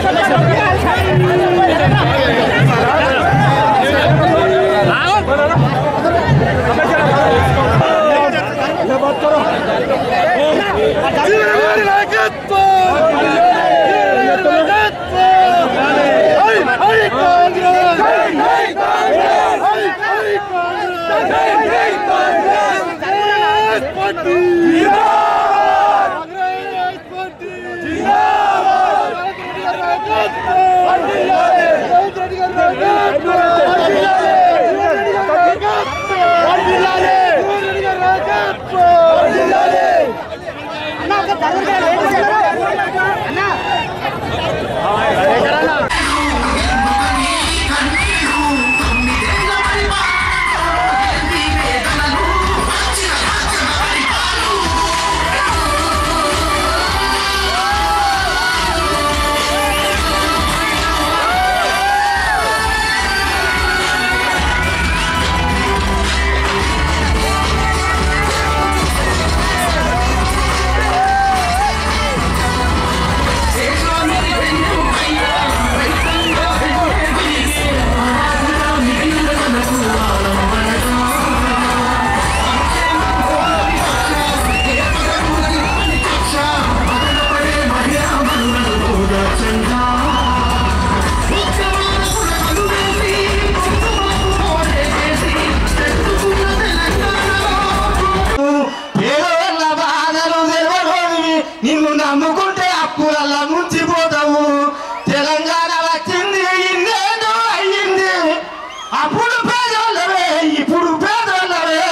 పేదోళ్ళ బాధలు తెలవలోనివి నిన్ను నమ్ముకుంటే అప్పులల్లా ముంచిపోతావు తెలంగాణ వచ్చింది ఇన్నేదో అయ్యింది అప్పుడు పేదోళ్ళవే ఇప్పుడు పేదోళ్ళవే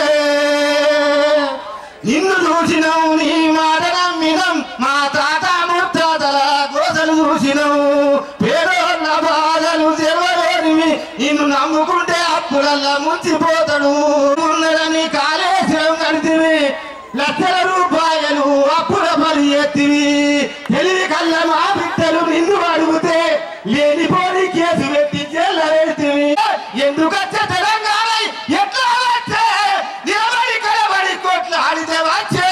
నిన్ను చూసినావు నీ మాట నమ్మినం మా తాత ముత్తాతల కోసలు చూసినావు పేదోళ్ళ బాధలు తెలవలోనివి నిన్ను నమ్ముకుంటే అప్పులల్లా ముంచిపోతాడు ఉన్నదని కాళేశ్వరం కడితివి లక్షల రూపాయలు అప్పుల పని ఎత్తివి తెలివి కళ్ళ మా బిడ్డలు నిన్ను అడిగితే లేనిపోని కేసు పెట్టి జైల్లో పెడితివి ఎందుకచ్చే తెలంగాణ ఎట్లా వచ్చే నిలబడి కలబడి కొట్లాడితే వచ్చే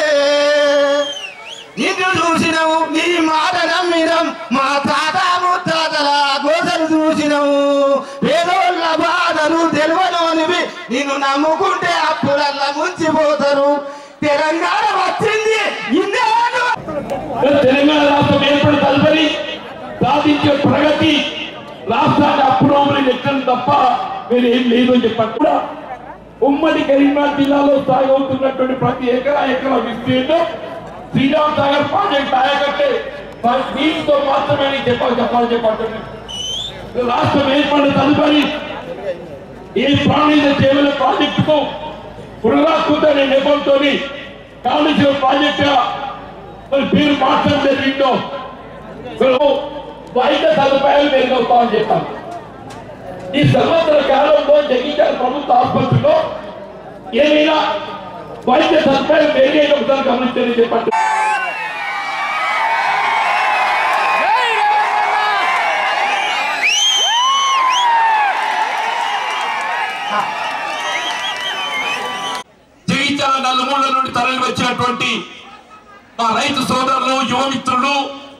నిన్ను చూసినవు నీ మాట నమ్మినం మా తాత ముత్తాతల గోసలు చూసినవు పేదోళ్ళ బాధలు తెలివనోనివి నిన్ను నమ్ముకుంటే అప్పులల్లా ముంచిపోతారు తెలంగాణ వచ్చింది ఇన్నేళ్ళు తెలంగాణ రాష్ట్రం ఏర్పడి తదుపరి సాధించే ప్రగతి రాష్ట్రాన్ని అప్పుడోమని లెక్కలు తప్ప మీరు ఏం లేదు అని చెప్పారు కూడా ఉమ్మడి కరీంనగర్ జిల్లాలో సాగవుతున్నటువంటి ప్రతి ఎకరా ఎకరా విస్తీర్ణం శ్రీరామ్ సాగర్ ప్రాజెక్ట్ ఆయకట్టే దీంతో మాత్రమే నేను చెప్పాలి చెప్పాలి చెప్పండి రాష్ట్రం ఏర్పడిన తదుపరి ఈ ప్రాణీయ చేవల ప్రాజెక్టుకు పునరాకృతనే నెపంతో కాళేశ్వరం ప్రాజెక్టు మరి పేరు మార్చడం జరిగిందో మీరు వైద్య సదుపాయాలు మెరుగవుతామని చెప్పారు ఈ సంవత్సర కాలంలో జగిత్యాల ప్రభుత్వ ఆసుపత్రిలో ఏమైనా వైద్య సదుపాయాలు మెరుగైన ఒకసారి గమనించని చెప్పండి జగిత్యాల నలుమూల నుండి తరలి వచ్చినటువంటి మా రైతు సోదరులు యువమిత్రులు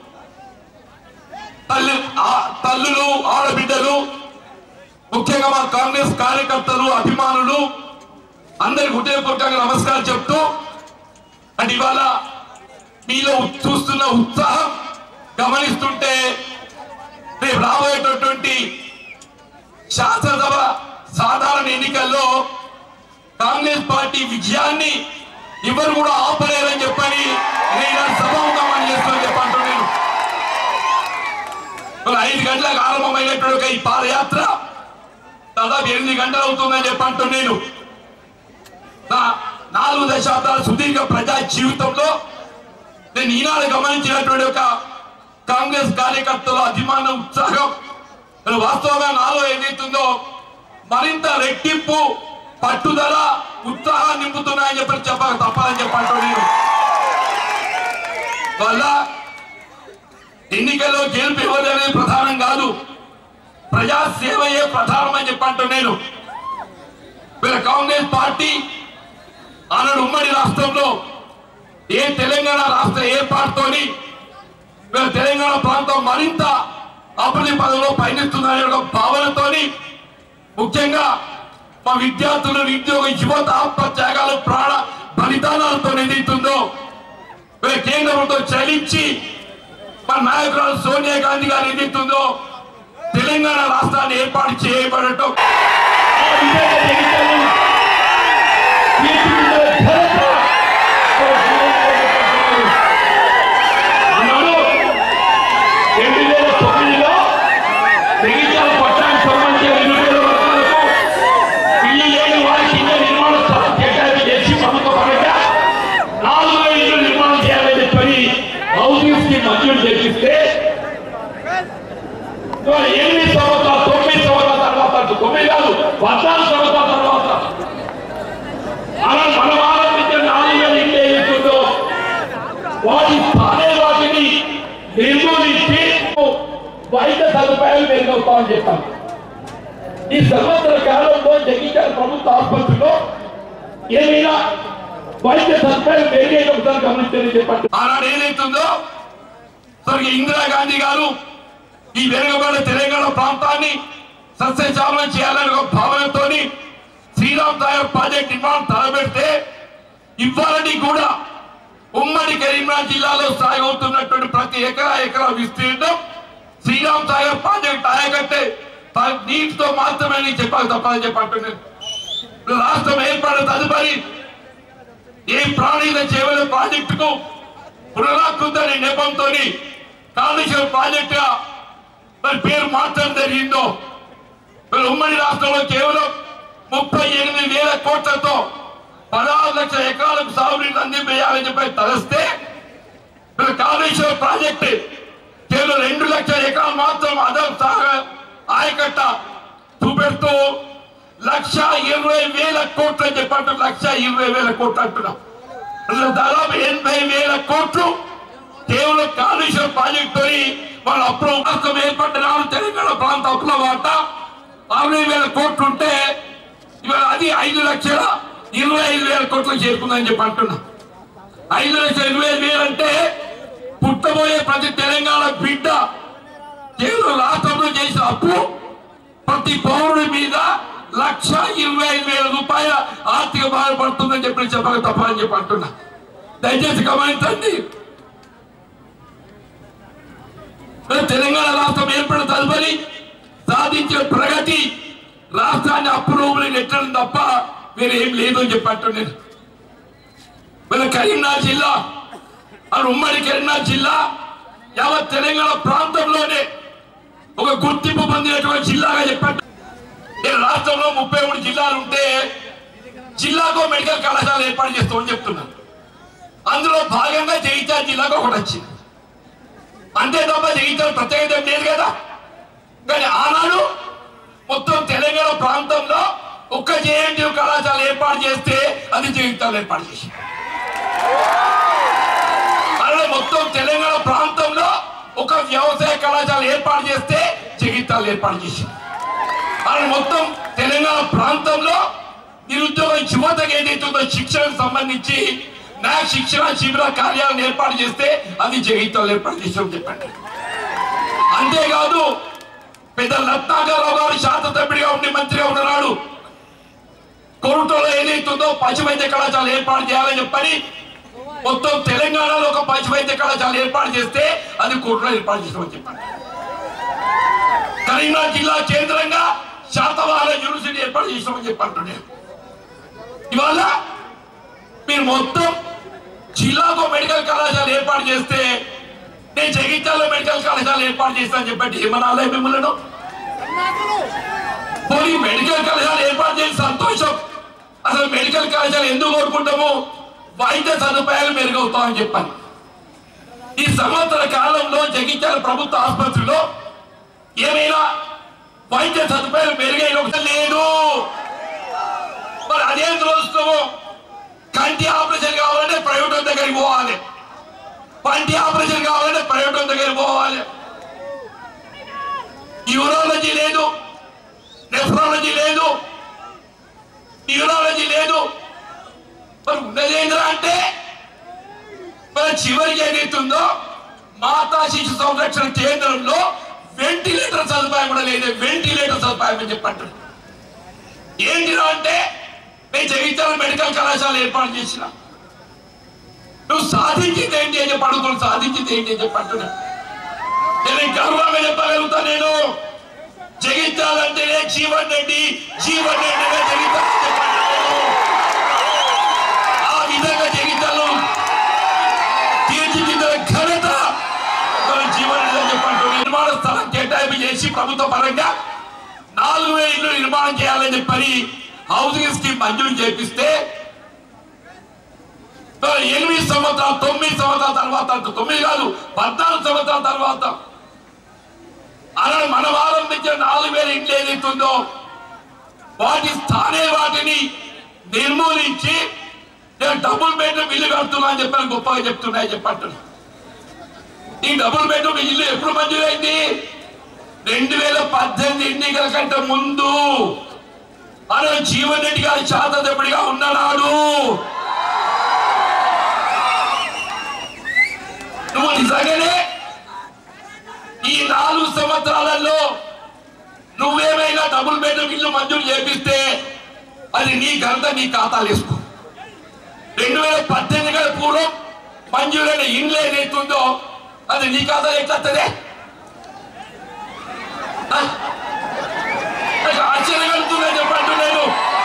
తల్లి ఆ- తల్లులు ఆడబిడ్డలు ముఖ్యంగా మా కాంగ్రెస్ కార్యకర్తలు అభిమానులు అందరికి హృదయపూర్వకంగా నమస్కారం చెప్తూ అంటే ఇవాళ మీలో చూస్తున్న ఉత్సాహం గమనిస్తుంటే రేపు రాబోయేటటువంటి శాసనసభ సాధారణ ఎన్నికల్లో కాంగ్రెస్ పార్టీ విజయాన్ని ఎవరు కూడా ఆపలేరని చెప్పని నేను సభాముఖమని చేస్తానని చెప్పంటూ నేను మరి ఐదు గంటలకు ఆరంభమైనటువంటి ఒక ఈ పాదయాత్ర దాదాపు ఎనిమిది గంటలు అవుతుందని చెప్పంటూ నేను నా నాలుగు దశాబ్దాల సుదీర్ఘ ప్రజా జీవితంలో నేను ఈనాడు గమనించినటువంటి ఒక కాంగ్రెస్ కార్యకర్తల అభిమాన ఉత్సాహం మరి వాస్తవంగా నాలో ఏదైతుందో మరింత రెట్టింపు పట్టుదల ఉత్సాహం నింపుతున్నాయని చెప్పి చెప్పక తప్పదని చెప్పంటూ నేను వల్ల ఎన్నికల్లో గెలుపు ఎవరు అనేది ప్రధానం కాదు ప్రజా సేవయే ప్రధానం అని చెప్పంటూ నేను వీళ్ళ కాంగ్రెస్ పార్టీ ఆనాడు ఉమ్మడి రాష్ట్రంలో ఏ తెలంగాణ రాష్ట్ర ఏర్పాటుతోని మన తెలంగాణ ప్రాంతం మరింత అభివృద్ధి పదంలో పయనిస్తుందనే ఒక భావనతోని ముఖ్యంగా మా విద్యార్థులు నిరుద్యోగ యువత ఆత్మత్యాగాలు ప్రాణ బలిదానాలతో ఏదైతుందో మన కేంద్ర ప్రభుత్వం చలించి మన నాయకురాలు సోనియా గాంధీ గారు ఏదైతుందో తెలంగాణ రాష్ట్రాన్ని ఏర్పాటు చేయబడటం ఆ విధంగా జగిత్యాలను తీర్చిదిద్దే ఘనత అన్నాడు రెండు వేల తొమ్మిదిలో జగిత్యాల పట్టణానికి సంబంధించిన ఇరవై వేల వర్గాలకు ఇల్లు లేని వారికి ఇళ్ళ నిర్మాణ స్థలం కేటాయింపు చేసి ప్రభుత్వ పరంగా నాలుగు వేల ఇల్లు నిర్మాణం చేయాలని చెప్పని హౌసింగ్ స్కీమ్ మంజూరు చేపిస్తే ఇవాళ ఎనిమిది సంవత్సరాలు తొమ్మిది సంవత్సరాల తర్వాత తొమ్మిది కాదు పద్నాలుగు సంవత్సరాల తర్వాత అలా మనం ఆరంభించిన నాలుగు వేల ఇల్లు ఏదైతుందో వాటి స్థానే వాటిని నిర్మూలించి వైద్య సదుపాయాలు మెరుగవుతామని చెప్పాను ఈ సంవత్సర కాలంలో జగిత్యాల ప్రభుత్వ ఆసుపత్రిలో ఏమైనా వైద్య సదుపాయాలు మెరుగైన ఒకసారి గమనించని చెప్పండి ఆనాడు ఏదైతుందో స్వర్గీయ ఇందిరాగాంధీ గారు ఈ వెనుకబడిన తెలంగాణ ప్రాంతాన్ని సస్యశ్యామలం చేయాలని ఒక భావనతోని శ్రీరామ్ సాగర్ ప్రాజెక్ట్ నిర్మాణం తలపెడితే ఇవ్వాలని కూడా ఉమ్మడి కరీంనగర్ జిల్లాలో సాగవుతున్నటువంటి ప్రతి ఎకరా ఎకరా విస్తీర్ణం శ్రీరామ్ సాగర్ ప్రాజెక్ట్ ఆయకట్టే తా- నీటితో మాత్రమే నేను చెప్పాలి తప్పని చెప్పంటున్నాను రాష్ట్రం ఏర్పడిన తదుపరి ఏ ప్రాణీల చేవల ప్రాజెక్టుకు పునరాకృతని నెపంతో కాళేశ్వరం ప్రాజెక్టుగా మరి పేరు మార్చడం జరిగిందో మరి ఉమ్మడి రాష్ట్రంలో కేవలం ముప్పై ఎనిమిది వేల కోట్లతో పదహారు లక్షల ఎకరాలకు సాగునీరు అందింపేయాలని చెప్పి తలస్తే మరి కాళేశ్వరం ప్రాజెక్టు కేవలం రెండు లక్షల ఎకరాలు మాత్రం అదం సాగ ఆయకట్ట చూపెడుతూ లక్ష ఇరవై వేల కోట్లు అని చెప్పంటూ లక్ష ఇరవై వేల కోట్లు అంటున్నాం అసలు దాదాపు ఎనభై వేల కోట్లు కేవలం కాళేశ్వరం ప్రాజెక్టు వాళ్ళ అప్పుడు రాష్ట్రం ఏర్పడ్డ నాడు తెలంగాణ ప్రాంత అప్పుల వాట అరవై వేల కోట్లు ఉంటే ఇవాళ అది ఐదు లక్షల ఇరవై ఐదు వేల కోట్లకు చేరుకుందని చెప్పి అంటున్నా ఐదు లక్షల ఇరవై ఐదు వేలు అంటే పుట్టబోయే ప్రతి తెలంగాణ బిడ్డ కేవలం రాష్ట్రంలో చేసిన అప్పు ప్రతి పౌరుడి మీద లక్ష ఇరవై ఐదు వేల రూపాయల ఆర్థిక బాధ పడుతుందని చెప్పి చెప్పక తప్పని చెప్పి అంటున్నా దయచేసి గమనించండి మరి తెలంగాణ రాష్ట్రం ఏర్పడిన తదుపరి సాధించిన ప్రగతి రాష్ట్రాన్ని అప్రూవల్ నెట్టడం తప్ప వేరే ఏం లేదు అని చెప్పట్టు నేను మన కరీంనగర్ జిల్లా అది ఉమ్మడి కరీంనగర్ జిల్లా యావత్ తెలంగాణ ప్రాంతంలోనే ఒక గుర్తింపు పొందినటువంటి జిల్లాగా చెప్పట్టు నేను రాష్ట్రంలో ముప్పై మూడు జిల్లాలు ఉంటే జిల్లాకు మెడికల్ కళాశాల ఏర్పాటు చేస్తామని చెప్తున్నాను అందులో భాగంగా జగిత్యాల జిల్లాకు ఒకటి వచ్చింది అంతే తప్ప జగిత్యాల ప్రత్యేకత ఏం లేదు కదా కానీ ఆనాడు మొత్తం తెలంగాణ ప్రాంతంలో ఒక్క జేఎన్టీ కళాశాల ఏర్పాటు చేస్తే అది జగిత్యాలు ఏర్పాటు చేసింది అలాగే మొత్తం తెలంగాణ ప్రాంతంలో ఒక వ్యవసాయ కళాశాల ఏర్పాటు చేస్తే జగిత్యాలు ఏర్పాటు చేసింది అలాగే మొత్తం తెలంగాణ ప్రాంతంలో నిరుద్యోగ యువతకు ఏదైతుందో శిక్షణకు సంబంధించి నా శిక్షణ శిబిర కార్యాలను ఏర్పాటు చేస్తే అది జగిత్యాలు ఏర్పాటు చేసామని చెప్పండి అంతేకాదు పెద్ద రత్నాకరరావు గారు శాసనసభ్యుడిగా ఉండి మంత్రిగా ఉన్నాడు కొరుటోలో ఏదైతుందో పశు వైద్య కళాశాల ఏర్పాటు చేయాలని చెప్పని మొత్తం తెలంగాణలో ఒక పశు వైద్య కళాశాల ఏర్పాటు చేస్తే అది కొరుటలో ఏర్పాటు చేస్తామని చెప్పండి కరీంనగర్ జిల్లా కేంద్రంగా శాతవాహన యూనివర్సిటీ ఏర్పాటు చేస్తామని చెప్పంటున్నాను ఇవాళ మీరు మొత్తం జిల్లాకు మెడికల్ కళాశాల ఏర్పాటు చేస్తే నేను జగిత్యాలలో మెడికల్ కళాశాల ఏర్పాటు చేస్తానని చెప్పండి ఏమనాలే మిమ్మల్ని పోనీ మెడికల్ కళాశాల ఏర్పాటు చేసి సంతోషం అసలు మెడికల్ కళాశాల ఎందుకు కోరుకుంటాము వైద్య సదుపాయాలు మెరుగవుతామని చెప్పాను ఈ సంవత్సర కాలంలో జగిత్యాల ప్రభుత్వ ఆసుపత్రిలో ఏమైనా వైద్య సదుపాయాలు మెరుగైన ఒకటి లేదు మరి అదేం చూస్తాము కంటి ఆపరేషన్ కావాలంటే ప్రైవేట్ దగ్గరికి పోవాలి పంటి ఆపరేషన్ కావాలంటే ప్రైవేట్ దగ్గరికి పోవాలి యూరాలజీ లేదు నెఫ్రాలజీ లేదు న్యూరాలజీ లేదు మరి ఉన్నది ఏంటంటే అంటే మన చివరికి ఏదైతుందో మాతా శిశు సంరక్షణ కేంద్రంలో వెంటిలేటర్ సదుపాయం కూడా లేదు వెంటిలేటర్ సదుపాయం అని చెప్పంటారు ఏంటిరా అంటే నేను జగిత్యాల మెడికల్ కళాశాల ఏర్పాటు చేసిన నువ్వు సాధించింది ఏంటి అని చెప్పి అడుగుతున్నాను సాధించింది ఏంటి అని చెప్పి అంటున్నా నేను గర్వంగా చెప్పగలుగుతా నేను జగిత్యాలంటేనే జీవన్ రెడ్డి జీవన్ రెడ్డిగా జగిత్యాల అని చెప్పంటున్నాను. ఆ విధంగా జగిత్యాలు తీర్చిదిద్దిన ఘనత మన జీవన్ రెడ్డి అని చెప్పంటున్నాను. నిర్మాణ స్థలం కేటాయింపు చేసి ప్రభుత్వ పరంగా నాలుగు వేల ఇల్లు నిర్మాణం చేయాలని చెప్పని హౌసింగ్ స్కీమ్ మంజూరు చేపిస్తే మరి ఎనిమిది సంవత్సరాలు తొమ్మిది సంవత్సరాల తర్వాత అంటే తొమ్మిది కాదు పద్నాలుగు సంవత్సరాల తర్వాత అలా మనం ఆరంభించిన నాలుగు వేల ఇంట్లో ఏదైతుందో వాటి స్థానే వాటిని నిర్మూలించి నేను డబుల్ బెడ్రూమ్ ఇల్లు కడుతున్నా అని చెప్పని గొప్పగా చెప్తున్నాయి చెప్పంటున్నా ఈ డబుల్ బెడ్రూమ్ ఇల్లు ఎప్పుడు మంజూరైంది రెండు వేల పద్దెనిమిది ఎన్నికల కంటే ముందు అలా జీవన్ రెడ్డి గారి శాతదపుడిగా ఉన్నాడు నువ్వు నిజంగానే ఈ నాలుగు సంవత్సరాలలో నువ్వేమైనా డబుల్ బెడ్రూమ్ ఇల్లు మంజూరు చేపిస్తే అది నీ ఘనత నీ ఖాతాలు వేసుకో రెండు వేల పద్దెనిమిది గల పూర్వం మంజూరైన ఇండ్లు ఏదైతుందో అది నీ ఖాతాలో ఎట్లತ್ತದೆ ఆశ్చర్యం కలుగుతుందని చెప్పంటు నేను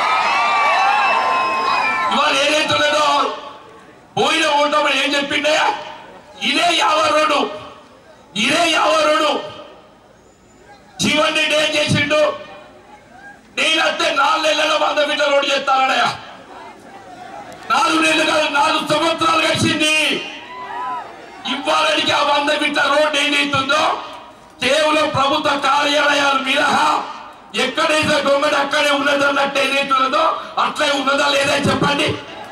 ఇవాళ ఏదైతున్నదో పోయిన ఓటమి ఏం చెప్పిండే ఇదే యావరుడు ఇదే యావరుడు జీవన్ రెడ్డి ఏం చేసిండు నేనంతే నాలుగు నెలల వంద మీటర్ రోడ్డు చేస్తానడయా నాలుగు నెలలు కాదు నాలుగు సంవత్సరాలు గడిచింది ఇవ్వాలనికి ఆ వంద మీటర్ రోడ్డు ఏదైతుందో కేవలం ప్రభుత్వ కార్యాలయాలు మినహా ఎక్కడైతే గొంగడి అక్కడే ఉన్నదన్నట్టు ఏదైతున్నదో అట్లే ఉన్నదా లేదా చెప్పండి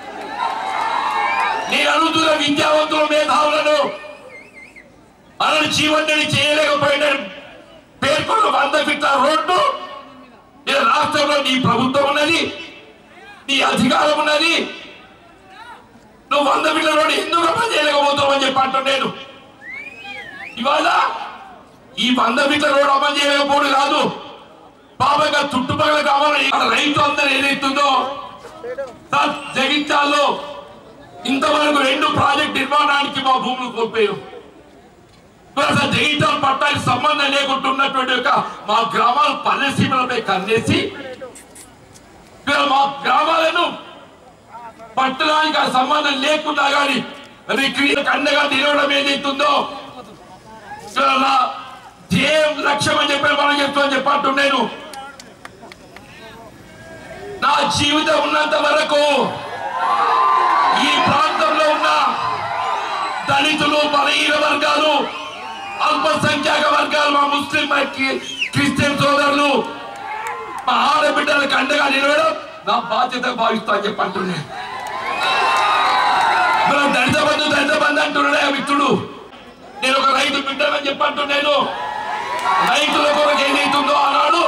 నేను అడుగుతున్న విద్యావంతుల మేధావులను అలాంటి జీవన్ని చేయలేకపోయిన పేర్కొన్న వంద ఫిట్ల రోడ్డు ఈ రాష్ట్రంలో నీ ప్రభుత్వం ఉన్నది నీ అధికారం ఉన్నది నువ్వు వంద ఫిట్ల రోడ్డు ఎందుకు అమలు చేయలేకపోతున్నావు అని చెప్పి అంటున్నాను నేను ఇవాళ ఈ వంద ఫిట్ల రోడ్డు అమలు చేయలేకపోవడం కాదు బాబాగా చుట్టుపక్కల కావాలి రైతు అందరూ ఏదైతుందో సార్ జగిత్యాల్లో ఇంతవరకు రెండు ప్రాజెక్ట్ నిర్మాణానికి మా భూములు కోల్పోయాం అసలు జగిత్యాల పట్టానికి సంబంధం లేకుండా ఉన్నటువంటి ఒక మా గ్రామాల పల్లె సీమలపై కన్నేసి ఇవాళ మా గ్రామాలను పట్టణానికి ఆ సంబంధం లేకుండా కానీ అది క్రియకు అండగా నిలవడం ఏదైతుందో ఇవాళ నా ధ్యేయం లక్ష్యం అని చెప్పి మనం చెప్తామని చెప్పట్టు నేను నా జీవితం ఉన్నంత వరకు ఈ ప్రాంతంలో ఉన్న దళితులు బలహీన వర్గాలు అల్పసంఖ్యాక వర్గాలు మా ముస్లిం మా క్రి- క్రిస్టియన్ సోదరులు మా ఆడబిడ్డలకు అండగా నిలవడం నా బాధ్యత భావిస్తా అని చెప్పి అంటున్నాను మనం దళిత బంధు దళిత బంధు అంటున్నాడే ఆ మిత్రుడు నేను ఒక రైతు బిడ్డనని చెప్పి అంటున్నాను రైతుల కొరకు ఏదైతుందో ఆనాడు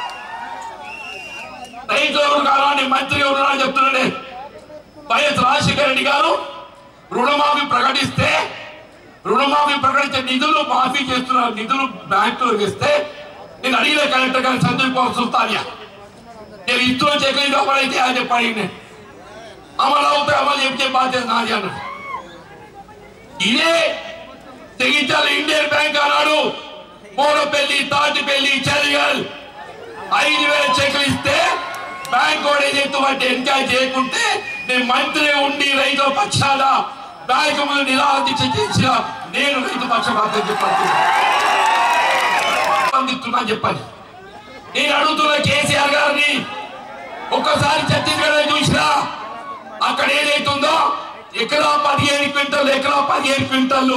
రైతుల కొరకు ఆనాడు మంత్రిగా ఉన్నాడని చెప్తున్నాడే వైఎస్ రాజశేఖర రెడ్డి గారు రుణమాఫీ ప్రకటిస్తే రుణమాఫీ ప్రకటించే నిధులు మాఫీ చేస్తున్నారు నిధులు బ్యాంకులో ఇస్తే నేను అడిగిన కలెక్టర్ గారిని సందీప్ కుమార్ సుల్తానియా నేను ఇస్తున్న చెక్కి అమలైతే అని చెప్పి అడిగిన అమలు అవుతాయి అమలు చెప్తే బాధ్యత నాది అన్నాడు ఇదే తెగించాలి ఇండియన్ బ్యాంక్ అన్నాడు మూడపల్లి తాటిపల్లి చలిగల్ ఐదు వేల చెక్కులు ఇస్తే బ్యాంక్ వాడు ఏదైతే ఎంజాయ్ చేయకుంటే నేను మంత్రి ఉండి రైతుల పక్షాన బ్యాంకు ముందు నిరాదీక్ష చేసిన నేను రైతు పక్షపాతం చెప్పాను స్పందిస్తున్నా చెప్పాలి నేను అడుగుతున్న కేసీఆర్ గారిని ఒక్కసారి ఛత్తీస్గఢ్ చూసినా అక్కడ ఏదైతుందో ఎకరా పదిహేను క్వింటల్ ఎకరా పదిహేను క్వింటల్లు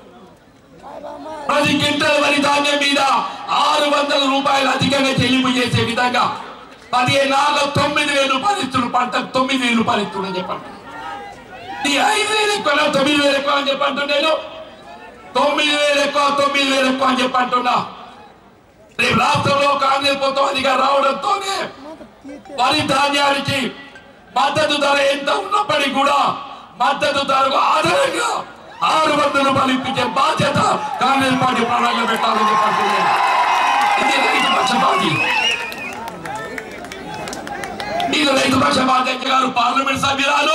ప్రతి క్వింటల్ వరి ధాన్యం మీద ఆరు వందల రూపాయలు అధికంగా చెల్లింపు చేసే విధంగా పదిహేను నాలుగు తొమ్మిది వేలు రూపాయలు ఇస్తున్నారు పంట తొమ్మిది వేలు రూపాయలు ఇస్తున్నాను చెప్పండి ఈ ఐదు వేలు ఎక్కువ తొమ్మిది వేలు ఎక్కువ అని చెప్పంటు నేను తొమ్మిది వేలు ఎక్కువ తొమ్మిది వేలు ఎక్కువ అని చెప్పంటున్నా రేపు రాష్ట్రంలో కాంగ్రెస్ ప్రభుత్వం అధికారం రావడంతోనే వరి ధాన్యానికి మద్దతు ధర ఎంత ఉన్నప్పటికీ కూడా మద్దతు ధరకు ఆధారంగా ఆరు వందల రూపాయలు ఇప్పించే బాధ్యత కాంగ్రెస్ పార్టీ ప్రణాళిక పెట్టాలని చెప్పండి ఇది రైతు పక్షపాతి ఇది రైతు పక్షపాతి గారు పార్లమెంట్ సభ్యురాలు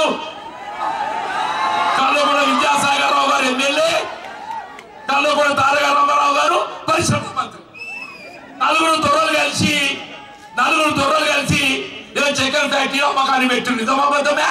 కల్లగూడ విద్యాసాగర్ రావు గారు ఎమ్మెల్యే కల్లగూడ తారక రామారావు గారు పరిశ్రమ మంత్రి నలుగురు దొరలు కలిసి నలుగురు దొరలు కలిసి ఏదో చికెన్ ఫ్యాక్టరీ అమ్మకాన్ని పెట్టింది నిజమాబద్ధమే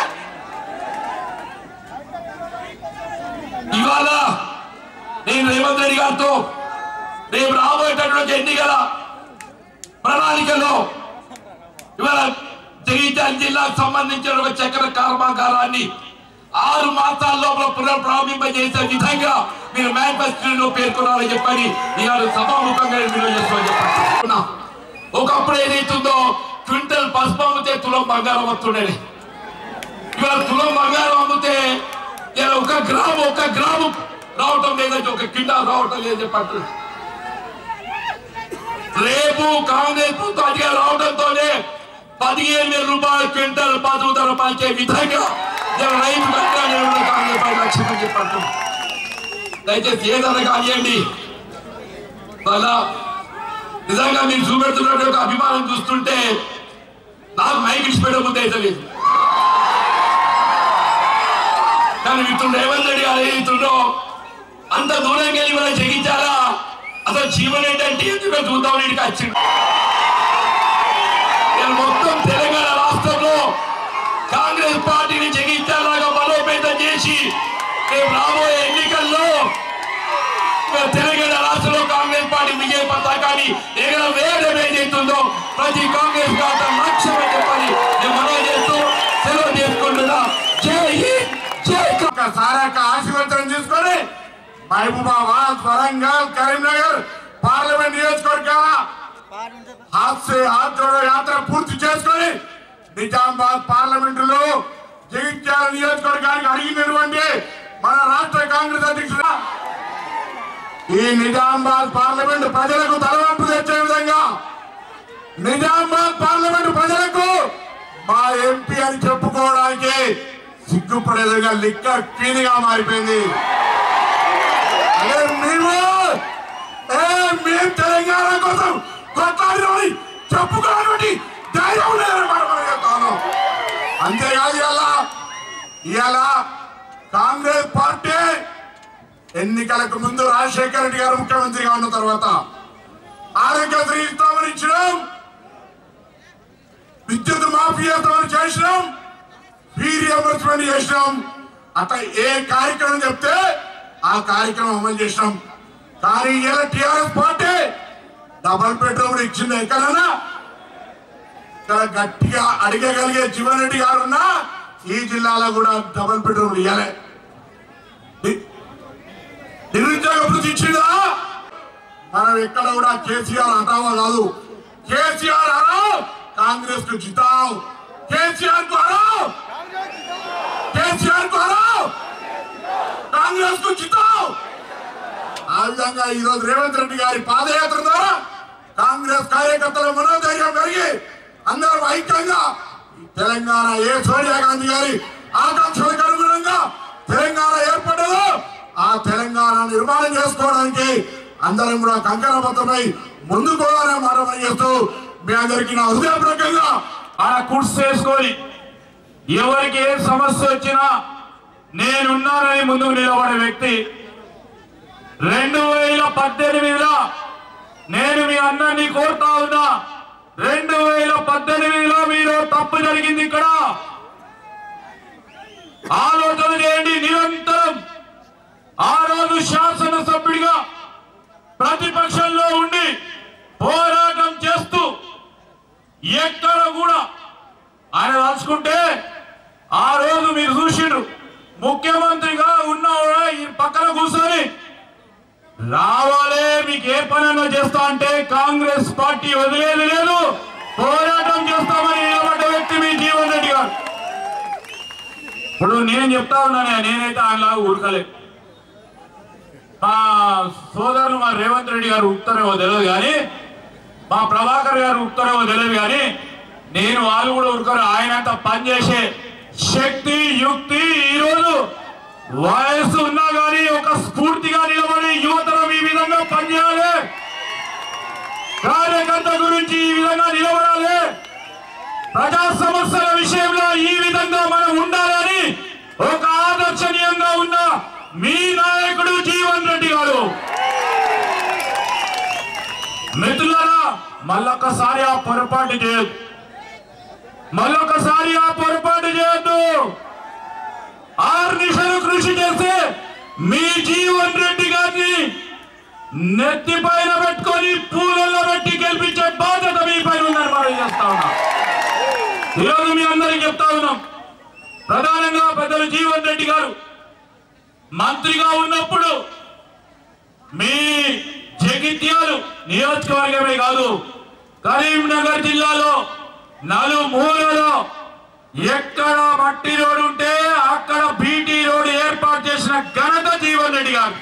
ఇవాళ నేను రేవంత్ రెడ్డి గారితో రేపు రాబోయేటటువంటి ఎన్నికల ప్రణాళికలో ఇవాళ జగిత్యాల జిల్లాకు సంబంధించిన ఒక చక్కెర కర్మాగారాన్ని ఆరు మాసాల లోపల పునఃప్రారంభింపజేసే విధంగా మీరు మేనిఫెస్టోలో పేర్కొనాలని చెప్పని ఇవాళ సభాముఖంగా నేను విలువ చేసుకోవాలని చెప్పండి ఒకప్పుడు ఏదైతుందో క్వింటల్ పసుపు అమ్మితే తులం బంగారం వస్తుండేది ఇవాళ తులం బంగారం అమ్మితే ఇలా ఒక గ్రాము ఒక గ్రాము రావటం లేదంటే ఒక కిండా రావటం లేదని చెప్పండి రేపు కాంగ్రెస్ ప్రభుత్వం అధికారం రావడంతోనే పదిహేను వేల రూపాయల క్వింటల్ పదులు ధర పంచే విధంగా ఇలా రైతు కట్టాలని కాంగ్రెస్ పార్టీ లక్ష్యం చెప్పండి దయచేసి ఏదైనా కానివ్వండి అలా నిజంగా మీరు చూపెడుతున్నట్టు ఒక అభిమానం చూస్తుంటే నాకు మైక్ ఇచ్చిపెట్టే ముందు అయితే లేదు కానీ మిత్రుడు రేవంత్ రెడ్డి గారు ఏదైతుండో అంత దూరం వెళ్ళి మనం జగించాలా అసలు జీవన్ ఏంటంటే ఎందుకు చూద్దాం ఇంటికి వచ్చింది నేను మొత్తం తెలంగాణ రాష్ట్రంలో కాంగ్రెస్ పార్టీని జగించాలాగా బలోపేతం చేసి రేపు రాబోయే ఎన్నికల్లో మన తెలంగాణ రాష్ట్రంలో కాంగ్రెస్ పార్టీ విజయ పతాకాన్ని ఎగర వేయడం ఏదైతుందో ప్రతి కాంగ్రెస్ ఖాతా లక్ష్యం అని చెప్పని నేను మనవి చేస్తూ సెలవు చేసుకుంటున్నా జై హింద్ జై కాంగ్రెస్. ఒక్కసారి యొక్క ఆశీర్వచనం తీసుకొని మహబూబాబాద్ వరంగల్ కరీంనగర్ పార్లమెంట్ నియోజకవర్గాల హాత్ సే హాత్ జోడో యాత్ర పూర్తి చేసుకొని నిజామాబాద్ పార్లమెంటులో జగిత్యాల నియోజకవర్గానికి అడిగినటువంటి మన రాష్ట్ర కాంగ్రెస్ అధ్యక్షుడు ఈ నిజామాబాద్ పార్లమెంట్ ప్రజలకు తలవంపు తెచ్చే విధంగా నిజామాబాద్ పార్లమెంట్ ప్రజలకు మా ఎంపీ అని చెప్పుకోవడానికి సిగ్గుపడేదిగా లిక్కర్ క్వీన్ గా మారిపోయింది అదే మేము ఏ మేము తెలంగాణ కోసం కొట్లాడినని చెప్పుకోవడానికి ధైర్యం లేదని మనం మనం చెప్తాను అంతేకాదు ఇలా ఇవాళ కాంగ్రెస్ పార్టీ ఎన్నికలకు ముందు రాజశేఖర రెడ్డి గారు ముఖ్యమంత్రిగా ఉన్న తర్వాత ఆరోగ్యశ్రీ ఇస్తామని ఇచ్చినాం విద్యుత్ మాఫీ చేస్తామని చేసినాం ఫీ రియంబర్స్మెంట్ చేసినాం అట్లా ఏ కార్యక్రమం చెప్తే ఆ కార్యక్రమం అమలు చేసినాం కానీ ఇలా టిఆర్ఎస్ పార్టీ డబల్ బెడ్రూమ్ ఇచ్చింది ఎక్కడైనా ఇక్కడ గట్టిగా అడగగలిగే జీవన్ రెడ్డి గారు ఉన్నా ఈ జిల్లాలో కూడా డబల్ బెడ్రూమ్ ఇవ్వలే నిరుద్యోగ వృత్తి ఇచ్చిందా మనం ఎక్కడ కూడా కేసీఆర్ అంటావా కాదు కేసీఆర్ అరావు కాంగ్రెస్ కు జితావు కేసీఆర్ కు అరావు కేసీఆర్ కు అరావు కాంగ్రెస్ కు జితావు ఆ విధంగా ఈ రోజు రేవంత్ రెడ్డి గారి పాదయాత్ర ద్వారా కాంగ్రెస్ కార్యకర్తల మనోధైర్యం పెరిగి అందరూ ఐక్యంగా తెలంగాణ ఏ సోనియా గాంధీ గారి ఆకాంక్షలకు అనుగుణంగా తెలంగాణ ఏర్పడ్డదో ఆ తెలంగాణ నిర్మాణం చేసుకోవడానికి అందరం కూడా కంకణబద్ధమై ముందుకు పోవాలనే మాట మనం చేస్తూ మీ అందరికీ నా హృదయపూర్వకంగా ఆ కుర్స్ చేసుకొని ఎవరికి ఏ సమస్య వచ్చినా నేనున్నానని ముందుకు నిలబడే వ్యక్తి రెండు వేల పద్దెనిమిదిలో నేను మీ అందరినీ కోరుతా ఉన్నా రెండు వేల పద్దెనిమిదిలో మీరు తప్పు జరిగింది ఇక్కడ ఆలోచన చేయండి నిరంతరం ఆ రోజు శాసనసభ్యుడిగా ప్రతిపక్షంలో ఉండి పోరాటం చేస్తూ ఎక్కడ కూడా ఆయన తలుచుకుంటే ఆ రోజు మీరు చూసిండ్రు ముఖ్యమంత్రిగా ఉన్నవాడు ఈ పక్కన కూర్చొని రావాలే మీకు ఏ పనైనా చేస్తా అంటే కాంగ్రెస్ పార్టీ వదిలేది లేదు పోరాటం చేస్తామని నిలబడ్డ వ్యక్తి మీ జీవన్ రెడ్డి గారు ఇప్పుడు నేను చెప్తా ఉన్నానే నేనైతే ఆయనలాగా ఊరకలేదు మా సోదరులు మా రేవంత్ రెడ్డి గారు ఉత్తరేమో తెలియదు కానీ మా ప్రభాకర్ గారు ఉత్తరేమో తెలియదు కానీ నేను వాళ్ళు కూడా ఉరకరు ఆయనంత పనిచేసే శక్తి యుక్తి ఈరోజు వయస్సు ఉన్నా కానీ ఒక స్ఫూర్తిగా నిలబడి యువతరం ఈ విధంగా పనిచేయాలి కార్యకర్త గురించి ఈ విధంగా నిలబడాలి ప్రజా సమస్యల విషయంలో ఈ విధంగా మనం ఉండాలని ఒక ఆదర్శనీయంగా ఉన్న మీ నాయకుడు జీవన్ రెడ్డి గారు మిత్రులారా మళ్ళొక్కసారి ఆ పొరపాటు చేయొద్దు మళ్ళొకసారి ఆ పొరపాటు చేయొద్దు ఆరు నిమిషాలు కృషి చేస్తే మీ జీవన్ రెడ్డి గారిని నెత్తి పైన పెట్టుకొని పూలల్లో పెట్టి గెలిపించే బాధ్యత మీ పైన ఉందని మనం చేస్తా ఉన్నాం ఈరోజు మీ అందరికి చెప్తా ఉన్నాం ప్రధానంగా పెద్దలు జీవన్ రెడ్డి గారు మంత్రిగా ఉన్నప్పుడు మీ జగిత్యాలు నియోజకవర్గమే కాదు కరీంనగర్ జిల్లాలో నలుమూలలో ఎక్కడ మట్టి రోడ్ ఉంటే అక్కడ బీటీ రోడ్ ఏర్పాటు చేసిన ఘనత జీవన్ రెడ్డి గారు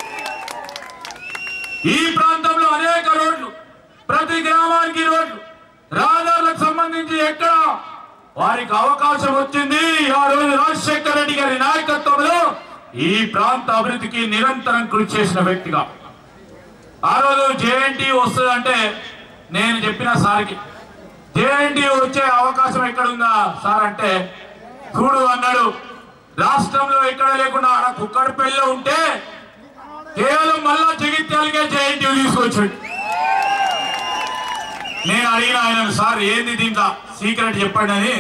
ఈ ప్రాంతంలో అనేక రోడ్లు ప్రతి గ్రామానికి రోడ్లు రహదారులకు సంబంధించి ఎక్కడ వారికి అవకాశం వచ్చింది ఆ రోజు రాజశేఖర రెడ్డి గారి నాయకత్వంలో ఈ ప్రాంత అభివృద్ధికి నిరంతరం కృషి చేసిన వ్యక్తిగా ఆ రోజు జేఎన్టీ వస్తుందంటే నేను చెప్పిన సార్కి జేఎన్టీ వచ్చే అవకాశం ఎక్కడుందా సార్ అంటే చూడు అన్నాడు రాష్ట్రంలో ఎక్కడ లేకుండా ఆడ కుక్కడపల్లిలో ఉంటే కేవలం మళ్ళా జగిత్యాలకే జేఎన్టీ తీసుకొచ్చాడు నేను అడిగిన ఆయన సార్ ఏంది దీంట్లో సీక్రెట్ చెప్పండి అని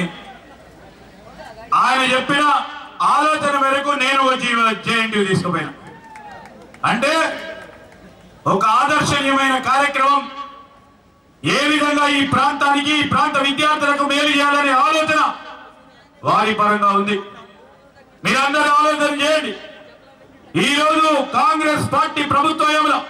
ఆయన చెప్పిన ఆలోచన మేరకు నేను వచ్చి జేఎన్టీ తీసుకుపోయినా అంటే ఒక ఆదర్శనీయమైన కార్యక్రమం ఏ విధంగా ఈ ప్రాంతానికి ఈ ప్రాంత విద్యార్థులకు మేలు చేయాలనే ఆలోచన వారి పరంగా ఉంది మీరందరూ ఆలోచన చేయండి ఈ రోజు కాంగ్రెస్ పార్టీ ప్రభుత్వంలో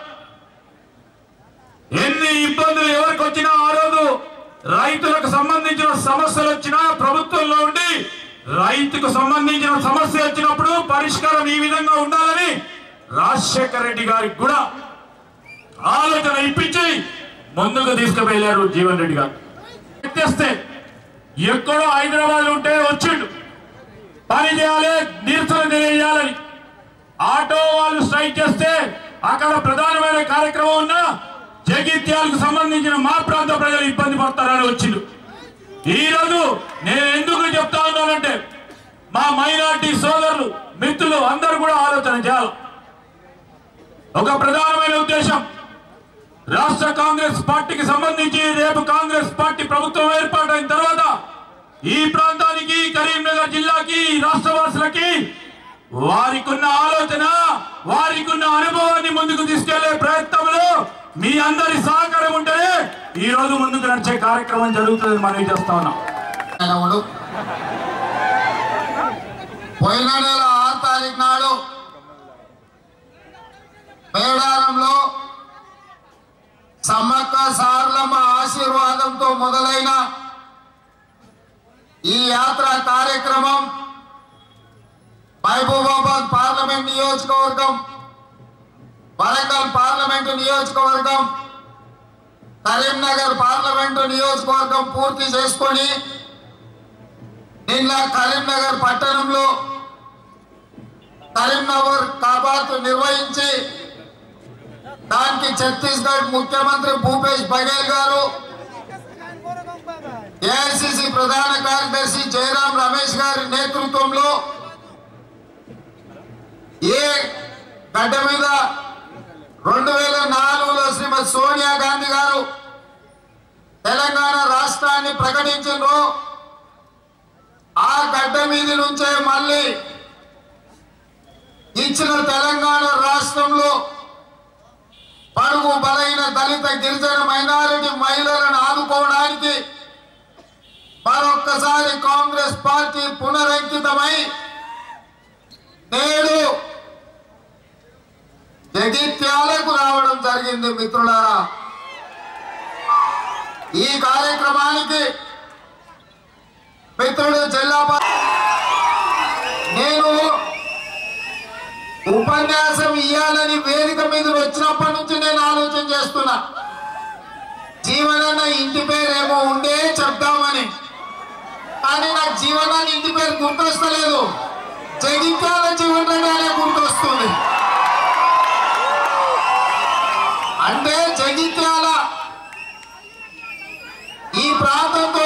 ఎన్ని ఇబ్బందులు ఎవరికి వచ్చినా ఆ రోజు రైతులకు సంబంధించిన సమస్యలు వచ్చినా ప్రభుత్వంలో ఉండి రైతుకు సంబంధించిన సమస్య వచ్చినప్పుడు పరిష్కారం ఈ విధంగా ఉండాలని రాజశేఖర రెడ్డి గారికి కూడా ఆలోచన ఇప్పించి ముందుకు తీసుకువెళ్ళారు జీవన్ రెడ్డి గారు తెస్తే ఎక్కడో హైదరాబాద్ ఉంటే వచ్చిండు పని చేయాలి నిరసన తెలియజేయాలని ఆటో వాళ్ళు స్ట్రైక్ చేస్తే అక్కడ ప్రధానమైన కార్యక్రమం ఉన్నా జగిత్యాలకు సంబంధించిన మా ప్రాంత ప్రజలు ఇబ్బంది పడతారని వచ్చిండు ఈ రోజు నేను ఎందుకు చెప్తా ఉన్నానంటే మా మైనార్టీ సోదరులు మిత్రులు అందరూ కూడా ఆలోచన చేయాలి ఒక ప్రధానమైన ఉద్దేశం రాష్ట్ర కాంగ్రెస్ పార్టీకి సంబంధించి రేపు కాంగ్రెస్ పార్టీ ప్రభుత్వం ఏర్పాటైన తర్వాత ఈ ప్రాంతానికి కరీంనగర్ జిల్లాకి రాష్ట్రవాసులకి వారికి ఉన్న ఆలోచన వారికి ఉన్న అనుభవాన్ని ముందుకు తీసుకెళ్లే ప్రయత్నంలో మీ అందరి సహకారం ఉంటేనే ఈ రోజు ముందుకు నడిచే కార్యక్రమం జరుగుతుంది మనం చేస్తా ఉన్నాం అయినప్పుడు పోయిన నెల ఆరు తారీఖు నాడు మేడారంలో సమ్మక్క సార్లమ్మ ఆశీర్వాదంతో మొదలైన ఈ యాత్ర కార్యక్రమం మహబూబాబాద్ పార్లమెంట్ నియోజకవర్గం వరంగల్ పార్లమెంటు నియోజకవర్గం కరీంనగర్ పార్లమెంటు నియోజకవర్గం పూర్తి చేసుకొని నిన్న కరీంనగర్ పట్టణంలో కరీంనగర్ కబాత్ నిర్వహించి దానికి ఛత్తీస్గఢ్ ముఖ్యమంత్రి భూపేష్ బఘేల్ గారు ఏఐసిసి ప్రధాన కార్యదర్శి జయరాం రమేష్ గారి నేతృత్వంలో ఏ గడ్డ మీద రెండు వేల నాలుగులో శ్రీమతి సోనియా గాంధీ గారు తెలంగాణ రాష్ట్రాన్ని ప్రకటించారు ఆ గడ్డ మీది నుంచే మళ్ళీ ఇచ్చిన తెలంగాణ రాష్ట్రంలో పడుగు బలైన దళిత గిరిజన మైనారిటీ మహిళలను ఆదుకోవడానికి మరొక్కసారి కాంగ్రెస్ పార్టీ పునరంకితమై నేడు జగిత్యాలకు రావడం జరిగింది మిత్రులారా ఈ కార్యక్రమానికి మిత్రుడు చెల్లాప నేను ఉపన్యాసం ఇయ్యాలని వేదిక మీద వచ్చినప్పటి నుంచి నేను ఆలోచన చేస్తున్నా జీవనన్న ఇంటి పేరేమో ఉండే చెప్దామని కానీ నాకు జీవనాన్ని ఇంటి పేరు గుర్తొస్తలేదు జగిత్యాల జీవన్ రెడ్డి అనే గుర్తొస్తుంది అంటే జగిత్యాల ఈ ప్రాంతంతో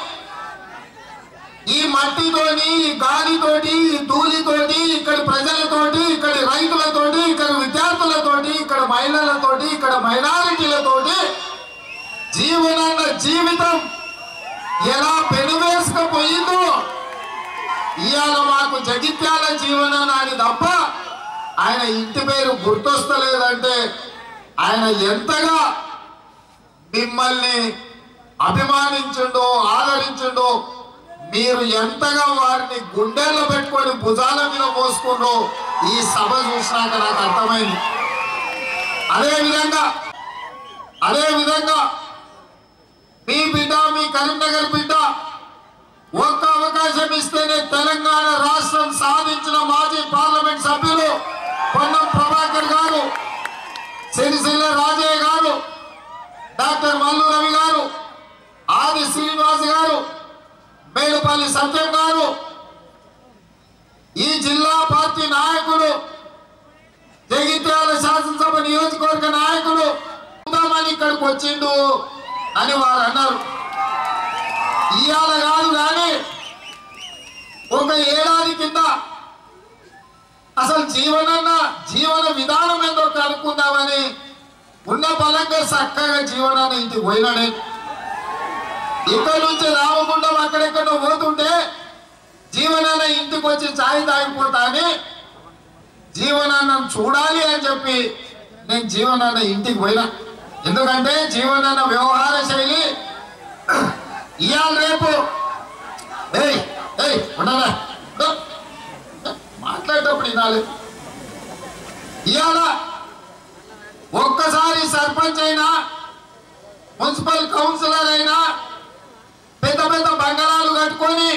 ఈ మట్టితోటి ఈ గాలితోటి ఈ ధూళితోటి ఇక్కడి ప్రజలతోటి ఇక్కడి రైతులతోటి ఇక్కడ విద్యార్థులతోటి ఇక్కడ మహిళలతోటి ఇక్కడ మైనారిటీలతోటి జీవనాన్న జీవితం ఎలా పెనువేసుకపోయిందో ఇవాళ మాకు జగిత్యాల జీవనాన్ని అని తప్ప ఆయన ఇంటి పేరు గుర్తొస్తలేదంటే ఆయన ఎంతగా మిమ్మల్ని అభిమానించుండో ఆదరించుండో మీరు ఎంతగా వారిని గుండెల్లో పెట్టుకొని భుజాల మీద మోసుకుండో ఈ సభ చూసినాక నాకు అర్థమైంది అదే విధంగా అదే విధంగా మీ బిడ్డ మీ కరీంనగర్ బిడ్డ ఒక్క అవకాశం ఇస్తేనే తెలంగాణ రాష్ట్రం సాధించిన మాజీ పార్లమెంట్ సభ్యులు పొన్నం ప్రభాకర్ గారు సిరిసిల్ల రాజయ్య గారు డాక్టర్ మల్లు రవి గారు ఆది శ్రీనివాస్ గారు మేలుపల్లి సత్యం గారు ఈ జిల్లా పార్టీ నాయకులు జగిత్యాల శాసనసభ నియోజకవర్గ నాయకులు ఉందామని ఇక్కడికి వచ్చిండు అని వారు అన్నారు ఇవాళ కాదు కానీ ఒక ఏడాది కింద అసలు జీవనన్న జీవన విధానం ఏందో కనుక్కుందామని ఉన్న బలంగా చక్కగా జీవనాన్ని ఇంటికి పోయినాడే ఇక్కడ నుంచి రామగుండం అక్కడెక్కడ పోతుంటే జీవనాన్న ఇంటికి వచ్చి ఛాయ్ తాగిపోతా అని జీవనాన్నం చూడాలి అని చెప్పి నేను జీవనాన్న ఇంటికి పోయినా ఎందుకంటే జీవనాన్న వ్యవహార శైలి ఇవాళ రేపు ఏయ్ ఏయ్ ఉండాలా ఉండు. మాట్లాడేటప్పుడు వినాలి ఇవాళ ఒక్కసారి సర్పంచ్ అయినా మున్సిపల్ కౌన్సిలర్ అయినా పెద్ద పెద్ద బంగారాలు కట్టుకొని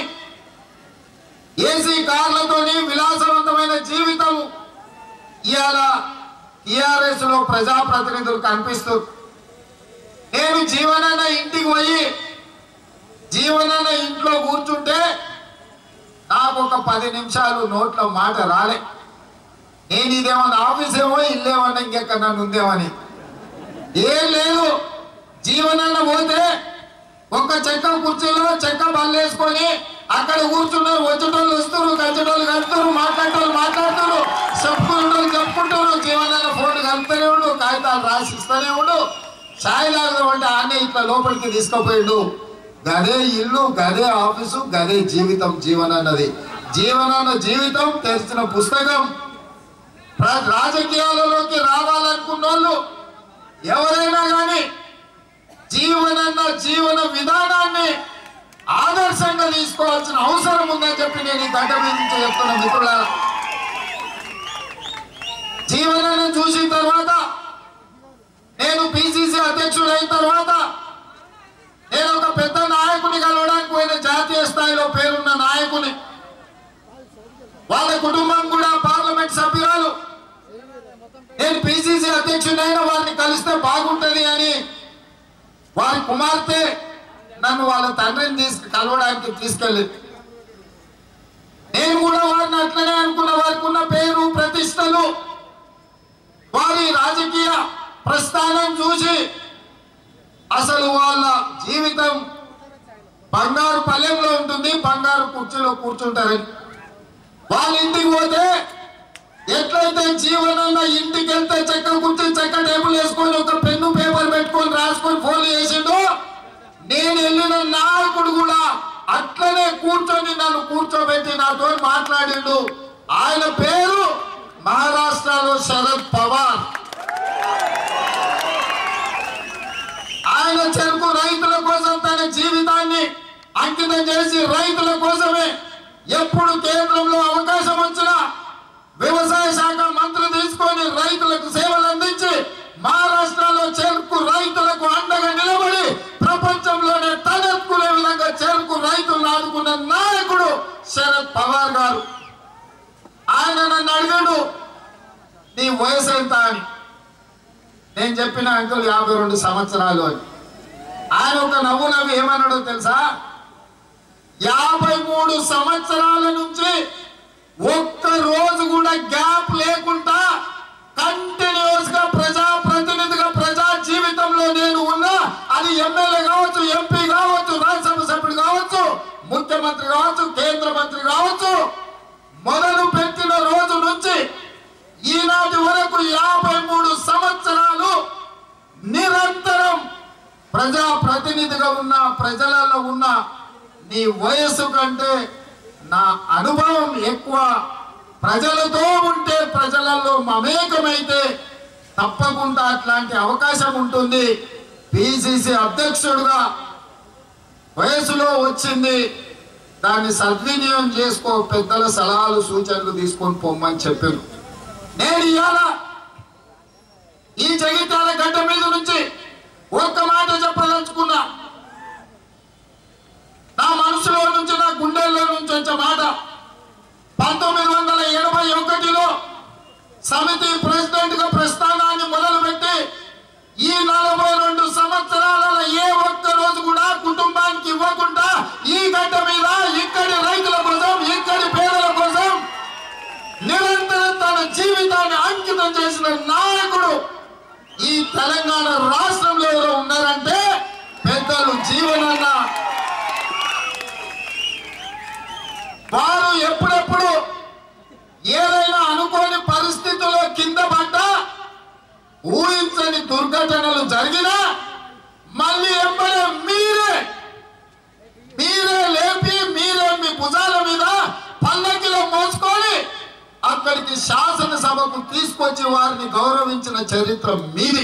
ఏసీ కార్లతోని విలాసవంతమైన జీవితం ఇవాళ టిఆర్ఎస్ లో ప్రజాప్రతినిధులు కనిపిస్తూ నేను జీవనాన్న ఇంటికి పోయి జీవనాన్న ఇంట్లో కూర్చుంటే నాకు ఒక పది నిమిషాలు నోట్లో మాట రాలే నేను ఇదేమన్నా ఆఫీస్ ఏమో ఇల్లేమన్నా ఇంకెక్కడ ఉందేమని ఏం లేదు జీవనాన్న పోతే ఒక్క చెక్క కుర్చీలో చెక్క బల్లేసుకొని అక్కడ కూర్చున్నారు వచ్చేటోళ్ళు వస్తారు కలిసేటోళ్ళు కలుపుతారు మాట్లాడేటోళ్ళు మాట్లాడతారు చెప్పుకునేటోళ్ళు చెప్పుకుంటారు జీవనాన్న ఫోన్ కలుపుతూనే ఉండు కాగితాలు రాసి ఇస్తూనే ఉండు ఛాయ్ తాగుదాం అంటే ఆనే ఇట్లా లోపలికి తీసుకుపోయిండు గదే ఇల్లు గదే ఆఫీసు గదే జీవితం జీవనన్నది జీవనన్న జీవితం తెరిచిన పుస్తకం ప్ర- రాజకీయాలలోకి రావాలనుకున్న వాళ్ళు ఎవరైనా కానీ జీవనన్న జీవన విధానాన్ని ఆదర్శంగా తీసుకోవాల్సిన అవసరం ఉందని చెప్పి నేను ఈ గడ్డ మీద నుంచి చెప్తున్న మిత్రుల జీవనన్న చూసిన తర్వాత నేను పిసిసి అధ్యక్షుడు అయిన తర్వాత నేను ఒక పెద్ద నాయకుని కలవడానికి పోయిన జాతీయ స్థాయిలో పేరున్న నాయకుని వాళ్ళ కుటుంబం కూడా పార్లమెంట్ సభ్యురాలు నేను పిసిసి అధ్యక్షుడైన వారిని కలిస్తే బాగుంటది అని వారి కుమార్తె నన్ను వాళ్ళ తండ్రిని తీసుకు కలవడానికి తీసుకెళ్ళి నేను కూడా వారిని అట్లనే అనుకున్న వారికి ఉన్న పేరు ప్రతిష్టలు వారి రాజకీయ ప్రస్థానం చూసి అసలు వాళ్ళ జీవితం బంగారు పల్లెంలో ఉంటుంది బంగారు కుర్చీలో కూర్చుంటారని వాళ్ళ ఇంటికి పోతే ఎట్లయితే జీవనన్న ఇంటికి వెళ్తే చెక్క కుర్చీ చెక్క టేబుల్ వేసుకొని ఒక పెన్ను పేపర్ పెట్టుకొని రాసుకొని ఫోన్ చేసిండు నేను వెళ్ళిన నాయకుడు కూడా అట్లనే కూర్చొని నన్ను కూర్చోబెట్టి నాతో మాట్లాడిండు ఆయన పేరు మహారాష్ట్రలో శరద్ పవార్ ఆయన చెరుకు రైతుల కోసం తన జీవితాన్ని అంకితం చేసి రైతుల కోసమే ఎప్పుడు కేంద్రంలో అవకాశం వచ్చినా వ్యవసాయ శాఖ మంత్రి తీసుకొని రైతులకు సేవలు అందించి మహారాష్ట్రలో చెరుకు రైతులకు అండగా నిలబడి ప్రపంచంలోనే తలెత్తుకునే విధంగా చెరుకు రైతులను ఆదుకున్న నాయకుడు శరద్ పవార్ గారు ఆయన నన్ను అడిగాడు నీ వయసు ఎంత అని నేను చెప్పిన అంకుల్ యాభై రెండు సంవత్సరాలు అని ఆయన ఒక నవ్వు నవ్వు ఏమన్నాడో తెలుసా యాభై మూడు సంవత్సరాల నుంచి ఒక్క రోజు కూడా గ్యాప్ లేకుండా కంటిన్యూస్ గా ప్రజా ప్రతినిధిగా ప్రజా జీవితంలో నేను ఉన్నా అది ఎమ్మెల్యే కావచ్చు ఎంపీ కావచ్చు రాజ్యసభ సభ్యుడు కావచ్చు ముఖ్యమంత్రి కావచ్చు కేంద్ర మంత్రి కావచ్చు మొదలు పెట్టిన రోజు నుంచి ఈనాటి వరకు యాభై మూడు సంవత్సరాలు నిరంతరం ప్రజా ప్రతినిధిగా ఉన్న ప్రజలలో ఉన్న నీ వయస్సు కంటే నా అనుభవం ఎక్కువ ప్రజలతో ఉంటే ప్రజలలో మమేకమైతే తప్పకుండా అట్లాంటి అవకాశం ఉంటుంది పిసిసి అధ్యక్షుడుగా వయసులో వచ్చింది దాన్ని సద్వినియోగం చేసుకో పెద్దల సలహాలు సూచనలు తీసుకొని పొమ్మని చెప్పారు నేను ఇవాళ ఈ జగిత్యాల గడ్డ మీద నుంచి ఒక్క మాట చెప్పదలుచుకున్నా నా మనసులో నుంచి నా గుండెల్లో నుంచి వచ్చే మాట పంతొమ్మిది వందల ఎనభై ఒకటిలో సమితి ప్రెసిడెంట్ గా ప్రస్థానాన్ని మొదలుపెట్టి ఈ నలభై రెండు సంవత్సరాలలో ఏ ఒక్క రోజు కూడా కుటుంబానికి ఇవ్వకుండా ఈ గడ్డ మీద ఇక్కడి రైతుల కోసం ఇక్కడి పేదల కోసం నిరంతరం తన జీవితాన్ని అంకితం చేసిన నాయకుడు ఈ తెలంగాణ రాష్ట్రంలో ఎవరో ఉన్నారంటే పెద్దలు జీవనన్న వారు ఎప్పుడెప్పుడు ఏదైనా అనుకోని పరిస్థితుల్లో కింద పడ్డా ఊహించని దుర్ఘటనలు జరిగినా మళ్ళీ ఎప్పుడే మీరే మీరే లేపి మీరే మీ భుజాల మీద పల్లకిలో మోసుకొని అక్కడికి శాసనసభకు తీసుకొచ్చి వారిని గౌరవించిన చరిత్ర మీది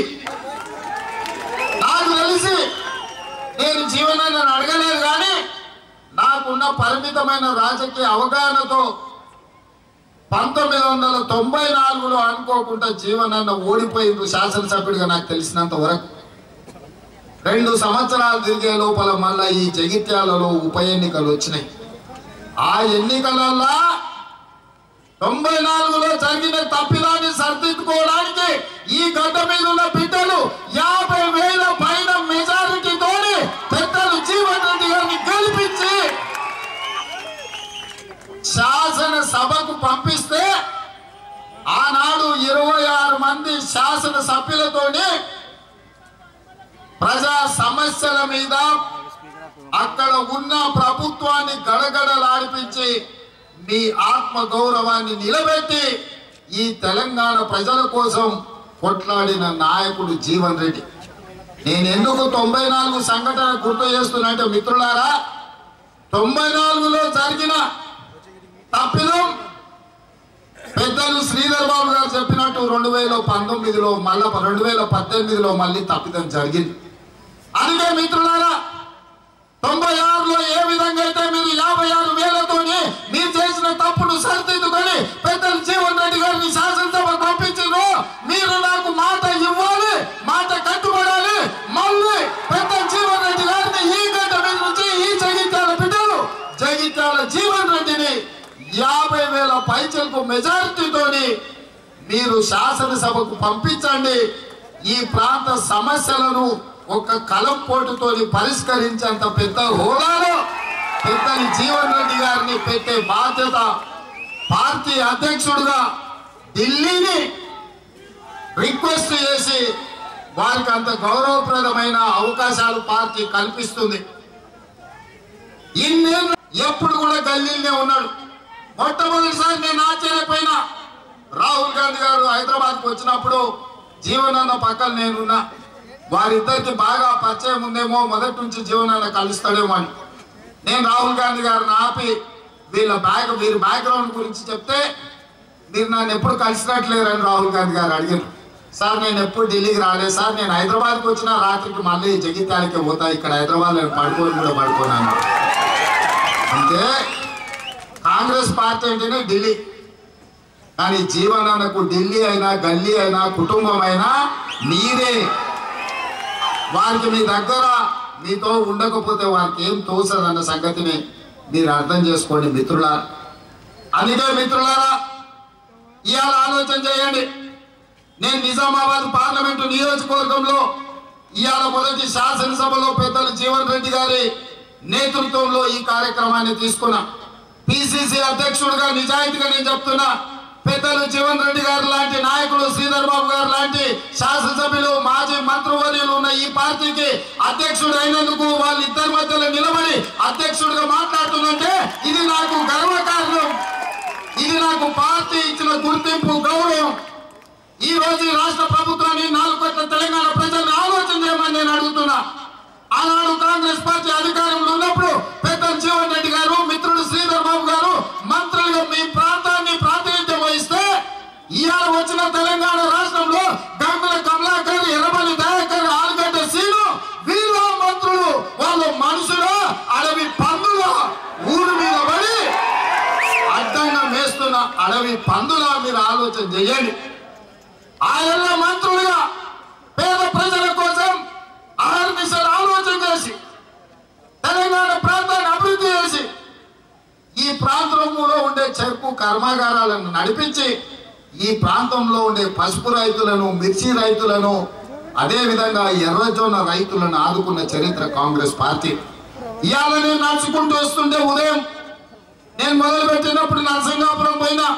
నాకు తెలిసి నేను జీవనాన్ని అడగలేదు కానీ నాకున్న పరిమితమైన రాజకీయ అవగాహనతో పంతొమ్మిది వందల తొంభై నాలుగులో అనుకోకుండా జీవనన్న ఓడిపోయింది శాసనసభ్యుడిగా నాకు తెలిసినంత వరకు రెండు సంవత్సరాలు తిరిగే లోపల మళ్ళా ఈ జగిత్యాలలో ఉప ఎన్నికలు వచ్చినాయి ఆ ఎన్నికలల్లా తొంభై నాలుగులో జరిగిన తప్పిదాన్ని సరిదిద్దుకోవడానికి ఈ గడ్డ మీద ఉన్న బిడ్డలు యాభై వేల పైన మెజారిటీతోని పెద్దలు జీవన్ రెడ్డి గారిని గెలిపించి శాసన సభకు పంపిస్తే ఆనాడు ఇరవై ఆరు మంది శాసన సభ్యులతోని ప్రజా సమస్యల మీద అక్కడ ఉన్న ప్రభుత్వాన్ని గడగడలాడిపించి మీ ఆత్మ గౌరవాన్ని నిలబెట్టి ఈ తెలంగాణ ప్రజల కోసం కొట్లాడిన నాయకుడు జీవన్ రెడ్డి నేను ఎందుకు తొంభై నాలుగు సంఘటన గుర్తు చేస్తున్నా అంటే మిత్రులారా తొంభై నాలుగులో జరిగిన తప్పిదం పెద్దలు శ్రీధర్ బాబు గారు చెప్పినట్టు రెండు వేల పంతొమ్మిదిలో మళ్ళా రెండు వేల పద్దెనిమిదిలో మళ్ళీ తప్పిదం జరిగింది అందుకే మిత్రులారా తొంభై ఆరులో ఏ విధంగా అయితే మీరు యాభై ఆరు వేలతోని మీరు చేసిన తప్పును సరిదిద్దుకొని పెద్దలు జీవన్ రెడ్డి గారిని శాసనసభ పంపించారు మీరు నాకు మాట ఇవ్వాలి మాట కట్టుబడాలి మళ్ళీ పెద్ద జీవన్ రెడ్డి గారిని ఈ గంట మీద నుంచి ఈ జగిత్యాల బిడ్డలు జగిత్యాల జీవన్ రెడ్డిని యాభై వేల పైచలకు మెజారిటీతోని మీరు శాసనసభకు పంపించండి ఈ ప్రాంత సమస్యలను ఒక కలం పోటుతోని పరిష్కరించేంత పెద్ద హోదాలో పెద్దలు జీవన్ రెడ్డి గారిని పెట్టే బాధ్యత పార్టీ అధ్యక్షుడుగా ఢిల్లీని రిక్వెస్ట్ చేసి వారికి అంత గౌరవప్రదమైన అవకాశాలు పార్టీ కల్పిస్తుంది ఇన్నేళ్ళు ఎప్పుడు కూడా గల్లీలోనే ఉన్నాడు మొట్టమొదటిసారి నేను ఆశ్చర్యపోయినా రాహుల్ గాంధీ గారు హైదరాబాద్కి వచ్చినప్పుడు జీవనన్న పక్కన నేనున్నా వారిద్దరికి బాగా పరిచయం ఉందేమో మొదటి నుంచి జీవనన్న కలుస్తాడేమో అని నేను రాహుల్ గాంధీ గారిని ఆపి వీళ్ళ బ్యాక్ వీరి బ్యాక్గ్రౌండ్ గురించి చెప్తే మీరు నన్ను ఎప్పుడు కలిసినట్లేరని రాహుల్ గాంధీ గారు అడిగారు సార్ నేను ఎప్పుడు ఢిల్లీకి రాలేదు సార్ నేను హైదరాబాద్కి వచ్చిన రాత్రికి మళ్ళీ జగిత్యాలకి పోతా ఇక్కడ హైదరాబాద్ నేను పడుకోని కూడా పడుకోనాను అంటే కాంగ్రెస్ పార్టీ అంటేనే ఢిల్లీ కానీ జీవనానికి ఢిల్లీ అయినా గల్లీ అయినా కుటుంబం అయినా మీరే వారికి మీ దగ్గర మీతో ఉండకపోతే వారికి ఏం తోసదన్న సంగతిని మీరు అర్థం చేసుకోండి మిత్రులారా అందుకే మిత్రులారా ఇవాళ ఆలోచన చేయండి నేను నిజామాబాద్ పార్లమెంటు నియోజకవర్గంలో ఇవాళ మొదటి శాసనసభలో పెద్దలు జీవన్ రెడ్డి గారి నేతృత్వంలో ఈ కార్యక్రమాన్ని తీసుకున్నా పిసిసి అధ్యక్షుడిగా నిజాయితీగా నేను చెప్తున్నా పెద్దలు జీవన్ రెడ్డి గారు లాంటి నాయకులు శ్రీధర్ బాబు గారు లాంటి శాసనసభ్యులు మాజీ మంత్రివర్యులు ఉన్న ఈ పార్టీకి అధ్యక్షుడు అయినందుకు వాళ్ళిద్దరి మధ్యలో నిలబడి అధ్యక్షుడిగా మాట్లాడుతుందంటే ఇది నాకు గర్వకారణం ఇది నాకు పార్టీ ఇచ్చిన గుర్తింపు గౌరవం ఈ రోజు ఈ రాష్ట్ర ప్రభుత్వాన్ని నాలుగు కోట్ల తెలంగాణ ప్రజల్ని ఆలోచన చేయమని నేను అడుగుతున్నా ఆనాడు కాంగ్రెస్ పార్టీ అధికారంలో ఉన్నప్పుడు పెద్ద జీవన్ రెడ్డి గారు మిత్రుడు శ్రీధర్ బాబు గారు మంత్రులుగా మీ ప్రాంతాన్ని ప్రాతినిధ్యం వహిస్తే ఇవాళ వచ్చిన తెలంగాణ రాష్ట్రంలో గంగుల కమలాకర్ ఎర్రబల్లి దయాకర్ ఆలుగడ్డ సీను వీళ్ళు మంత్రులు వాళ్ళు మనుషులు అడవి పందుల ఊరు మీద పడి అడ్డంగా మేస్తున్న అడవి పందులా మీరు ఆలోచన చేయండి ఆయన మంత్రులుగా పేద ప్రజల కోసం ఆర్మిషన్ ఆలోచన చేసి తెలంగాణ ప్రాంతాన్ని అభివృద్ధి చేసి ఈ ప్రాంతంలో ఉండే చెరుకు కర్మాగారాలను నడిపించి ఈ ప్రాంతంలో ఉండే పసుపు రైతులను మిర్చి రైతులను అదే విధంగా ఎర్రజొన్న రైతులను ఆదుకున్న చరిత్ర కాంగ్రెస్ పార్టీ ఇవాళ నేను నడుచుకుంటూ వస్తుంటే ఉదయం నేను మొదలు పెట్టినప్పుడు నరసింగాపురం పోయినా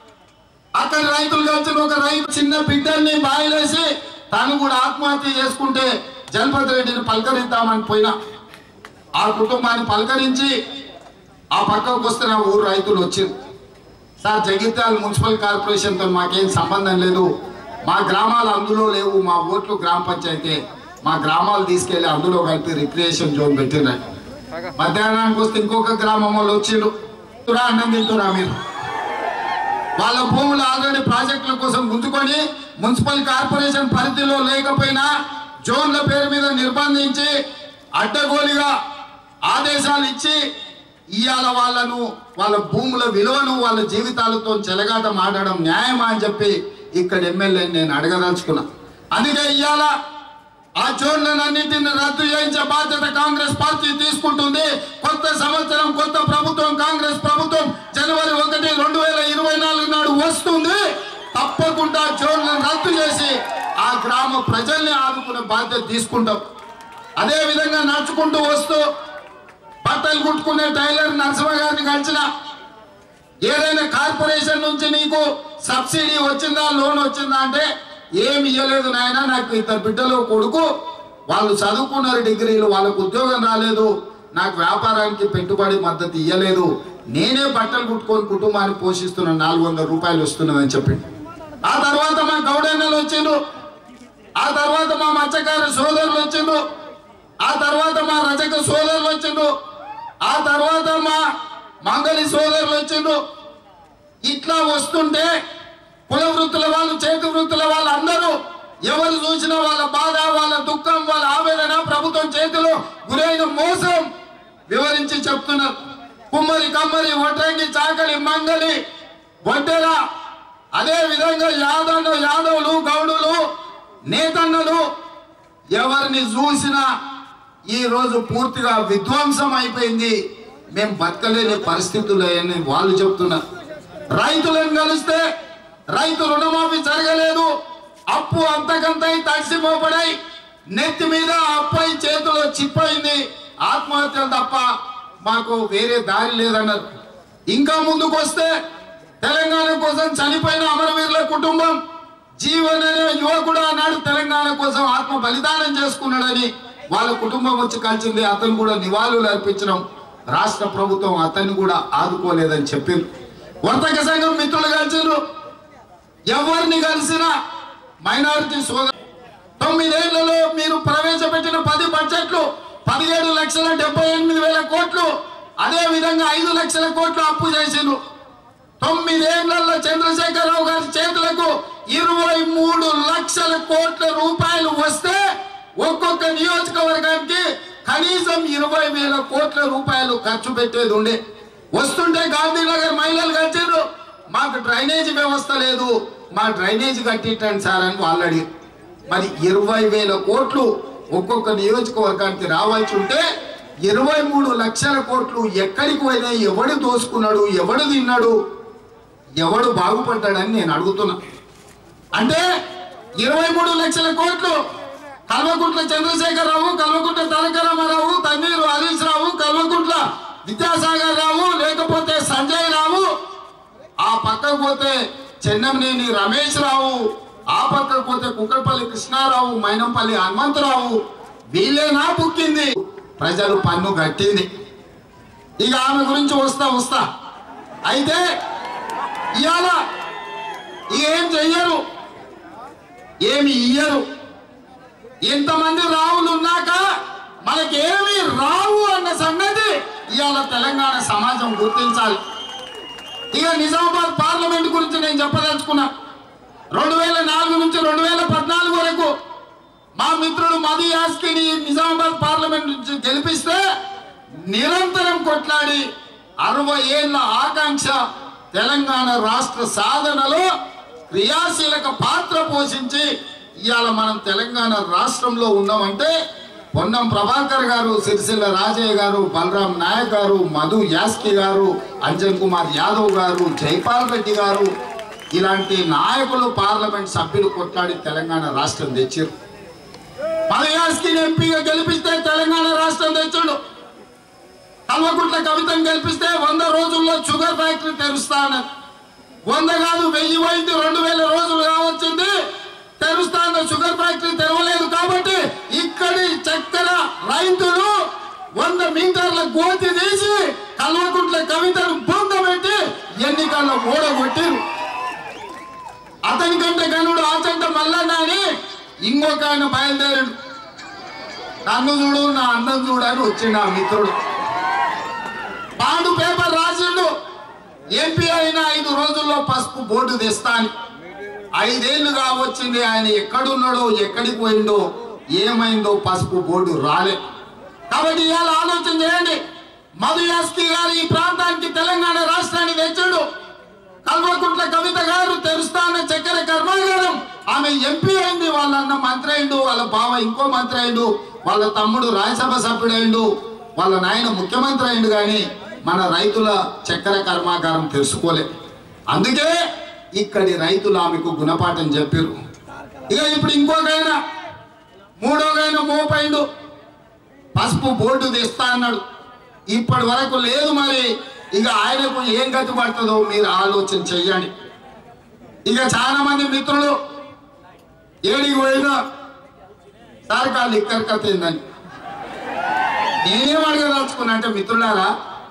అక్కడ రైతులు కలిసిన ఒక రైతు చిన్న బిడ్డల్ని బాయిలేసి తాను కూడా ఆత్మహత్య చేసుకుంటే జనపతి రెడ్డిని పలకరిద్దామని పోయినా ఆ కుటుంబాన్ని పలకరించి ఆ పక్కకు వస్తే నా ఊరు రైతులు వచ్చింది సార్ జగిత్యాల మున్సిపల్ కార్పొరేషన్తో మాకేం సంబంధం లేదు మా గ్రామాలు అందులో లేవు మా ఓట్లు గ్రామ పంచాయతీ మా గ్రామాలు తీసుకెళ్లి అందులో కలిపి రిక్రియేషన్ జోన్ పెట్టినాయి మధ్యాహ్నానికి వస్తే ఇంకొక గ్రామం వాళ్ళు వచ్చిండ్రు తురా అన్నం తింటురా మీరు వాళ్ళ భూములు ఆల్రెడీ ప్రాజెక్టుల కోసం గుంజుకొని మున్సిపల్ కార్పొరేషన్ పరిధిలో లేకపోయినా జోన్ల పేరు మీద నిర్బంధించి అడ్డగోలుగా ఆదేశాలు ఇచ్చి ఇవాళ వాళ్ళను వాళ్ళ భూముల విలువను వాళ్ళ జీవితాలతో చెలగాట మాడడం న్యాయమా అని చెప్పి ఇక్కడ ఎమ్మెల్యేని నేను అడగదలుచుకున్నా అందుకే ఇవాళ ఆ జోన్లన్నింటిని రద్దు చేయించే బాధ్యత కాంగ్రెస్ పార్టీ తీసుకుంటుంది కొత్త సంవత్సరం కొత్త ప్రభుత్వం కాంగ్రెస్ ప్రభుత్వం జనవరి ఒకటి రెండు వేల ఇరవై నాలుగు నాడు వస్తుంది తప్పకుండా జోన్లను రద్దు చేసి ఆ గ్రామ ప్రజల్ని ఆదుకునే బాధ్యత తీసుకుంటాం అదే విధంగా నడుచుకుంటూ వస్తూ బట్టలు కుట్టుకునే టైలర్ నరసింహ గారిని కలిసిన ఏదైనా కార్పొరేషన్ నుంచి నీకు సబ్సిడీ వచ్చిందా లోన్ వచ్చిందా అంటే ఏమి ఇవ్వలేదు నాయన నాకు ఇద్దరు బిడ్డలు కొడుకు వాళ్ళు చదువుకున్నారు డిగ్రీలు వాళ్ళకు ఉద్యోగం రాలేదు నాకు వ్యాపారానికి పెట్టుబడి మద్దతు ఇవ్వలేదు నేనే బట్టలు కుట్టుకొని కుటుంబాన్ని పోషిస్తున్నాను నాలుగు వందల రూపాయలు వస్తున్నదని చెప్పి ఆ తర్వాత మా గౌడన్నలు వచ్చిండ్రు ఆ తర్వాత మా మత్స్యకార సోదరులు వచ్చిండ్రు ఆ తర్వాత మా రజక సోదరులు వచ్చిండ్రు ఆ తర్వాత మా మంగళి సోదరులు వచ్చిండ్రు ఇట్లా వస్తుంటే కుల వృత్తుల వాళ్ళు చేతి వృత్తుల వాళ్ళు అందరూ ఎవరు చూసినా వాళ్ళ బాధ వాళ్ళ దుఃఖం వాళ్ళ ఆవేదన ప్రభుత్వం చేతిలో గురైన మోసం వివరించి చెప్తున్నారు కుమ్మరి కమ్మరి వడ్రంగి చాకలి మంగలి వడ్డెల అదే విధంగా యాదవ్ యాదవులు గౌడులు నేతన్నలు ఎవరిని చూసినా ఈ రోజు పూర్తిగా విధ్వంసం అయిపోయింది మేము బతకలేని పరిస్థితులు అని వాళ్ళు చెప్తున్నారు రైతులను కలిస్తే రైతు రుణమాఫీ జరగలేదు అప్పు అంతకంతై తడిసి మోపడై నెత్తి మీద అప్పై చేతిలో చిప్పయింది ఆత్మహత్యలు తప్ప మాకు వేరే దారి లేదన్నారు ఇంకా ముందుకు వస్తే తెలంగాణ కోసం చనిపోయిన అమరవీరుల కుటుంబం జీవన్ అనే యువకుడు ఆనాడు తెలంగాణ కోసం ఆత్మ బలిదానం చేసుకున్నాడని వాళ్ళ కుటుంబం వచ్చి కలిసింది అతను కూడా నివాళులు అర్పించడం రాష్ట్ర ప్రభుత్వం అతన్ని కూడా ఆదుకోలేదని చెప్పింది వర్తక సంఘం మిత్రులు కలిసిండ్రు ఎవరిని కలిసినా మైనారిటీ సోదరు తొమ్మిదేళ్లలో మీరు ప్రవేశపెట్టిన పది బడ్జెట్లు పదిహేడు లక్షల డెబ్బై ఎనిమిది వేల కోట్లు అదే విధంగా ఐదు లక్షల కోట్లు అప్పు చేసిండ్రు తొమ్మిదేళ్లలో చంద్రశేఖరరావు గారి చేతులకు ఇరవై మూడు లక్షల కోట్ల రూపాయలు వస్తే ఒక్కొక్క నియోజకవర్గానికి కనీసం ఇరవై వేల కోట్ల రూపాయలు ఖర్చు పెట్టేది ఉండే వస్తుంటే గాంధీనగర్ మహిళలు కట్టిండ్రు మాకు డ్రైనేజ్ వ్యవస్థ లేదు మా డ్రైనేజ్ కట్టించండి సార్ అని వాళ్ళు అడిగారు మరి ఇరవై వేల కోట్లు ఒక్కొక్క నియోజకవర్గానికి రావాల్సి ఉంటే ఇరవై మూడు లక్షల కోట్లు ఎక్కడికి పోయినా ఎవడు దోసుకున్నాడు ఎవడు తిన్నాడు ఎవడు బాగుపడ్డాడని నేను అడుగుతున్నా అంటే ఇరవై మూడు లక్షల కోట్లు కల్వకుంట్ల చంద్రశేఖరరావు కల్వకుంట్ల తారక రామారావు తన్నీరు హరీష్ రావు కల్వకుంట్ల విద్యాసాగర్ రావు లేకపోతే సంజయ్ పక్కకు పోతే చెన్నంనేని రమేష్ రావు ఆ పక్కకు పోతే కుక్కడపల్లి కృష్ణారావు మైనంపల్లి హనుమంతరావు వీళ్ళేనా పుక్కింది ప్రజలు పన్ను కట్టింది ఇక ఆమె గురించి వస్తా వస్తా అయితే ఇవాళ ఏం చెయ్యరు ఏమి ఇయ్యరు ఇంతమంది రావులు ఉన్నాక మనకేమి రావు అన్న సంగతి ఇవాళ తెలంగాణ సమాజం గుర్తించాలి ఇక నిజామాబాద్ పార్లమెంట్ గురించి నేను చెప్పదలుచుకున్నా రెండు వేల నాలుగు నుంచి రెండు వేల పద్నాలుగు వరకు మా మిత్రుడు మధు యాస్కిని నిజామాబాద్ పార్లమెంట్ నుంచి గెలిపిస్తే నిరంతరం కొట్లాడి అరవై ఏళ్ళ ఆకాంక్ష తెలంగాణ రాష్ట్ర సాధనలో క్రియాశీలక పాత్ర పోషించి ఇవాళ మనం తెలంగాణ రాష్ట్రంలో ఉన్నామంటే పొన్నం ప్రభాకర్ గారు సిరిసిల్ల రాజయ్య గారు బలరాం నాయక్ గారు మధు యాస్కి గారు అంజన్ కుమార్ యాదవ్ గారు జైపాల్ రెడ్డి గారు ఇలాంటి నాయకులు పార్లమెంట్ సభ్యులు కొట్లాడి తెలంగాణ రాష్ట్రం తెచ్చారు మధు యాస్కి ఎంపీగా గెలిపిస్తే తెలంగాణ రాష్ట్రం తెచ్చాడు కల్వకుంట్ల కవితను గెలిపిస్తే వంద రోజుల్లో షుగర్ ఫ్యాక్టరీ తెరుస్తా అన్నది వంద కాదు వెయ్యి పోయింది రెండు వేల రోజులు కావచ్చింది తెరుస్తా అన్న షుగర్ ఫ్యాక్టరీ తెరవలేదు కాబట్టి ఇక్కడి చక్కెర రైతులు వంద మీటర్ల గోతి తీసి కల్వకుంట్ల కవితను పొందబెట్టి ఎన్నికల్లో ఓడగొట్టిరు అతని కంటే గనుడు ఆచంట మల్లన్న అని ఇంకొక ఆయన బయలుదేరాడు నన్ను చూడు నా అన్నం చూడు అని వచ్చిండు ఆ మిత్రుడు పాండు పేపర్ రాసిండు ఎంపీ అయిన ఐదు రోజుల్లో పసుపు బోర్డు తెస్తాను ఐదేళ్లుగా వచ్చింది ఆయన ఎక్కడున్నాడో ఎక్కడికి పోయిండో ఏమైందో పసుపు బోర్డు రాలే కాబట్టి ఇవాళ ఆలోచన చేయండి మధు యాస్కి గారు ఈ ప్రాంతానికి తెలంగాణ రాష్ట్రాన్ని తెచ్చాడు కల్వకుంట్ల కవిత గారు తెరుస్తాన చక్కెర కర్మాగారం ఆమె ఎంపీ అయింది వాళ్ళ అన్న మంత్రి అయిండు వాళ్ళ బావ ఇంకో మంత్రి అయిండు వాళ్ళ తమ్ముడు రాజ్యసభ సభ్యుడు అయిండు వాళ్ళ నాయన ముఖ్యమంత్రి అయిండు కానీ మన రైతుల చక్కెర కర్మాగారం తెలుసుకోలే అందుకే ఇక్కడి రైతులు ఆమెకు గుణపాఠం చెప్పారు ఇక ఇప్పుడు ఇంకొకైనా మూడోగైనా మోపైండు పసుపు బోర్డు తెస్తా అన్నాడు ఇప్పటి వరకు లేదు మరి ఇక ఆయనకు ఏం గతి పడుతుందో మీరు ఆలోచన చెయ్యండి ఇక చాలా మంది మిత్రులు ఏడికి పోయినా సార్ కాళ్ళు ఇక్కడ కథ ఏందని నేనేం అడగదలుచుకున్నా అంటే మిత్రులారా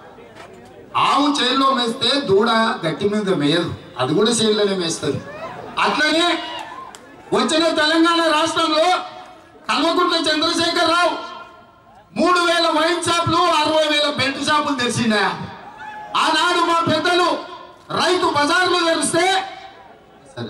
ఆవు చేతిలో మేస్తే దూడ గట్టి మీద మేయదు అది కూడా చేతిలోనే మేస్తుంది అట్లనే వచ్చిన తెలంగాణ రాష్ట్రంలో కల్వకుంట్ల చంద్రశేఖర్ రావు మూడు వేల వైన్ షాపులు అరవై వేల బెల్ట్ షాపులు తెరిచిందా ఆనాడు మా పెద్దలు రైతు బజార్లు తెరిస్తే సరే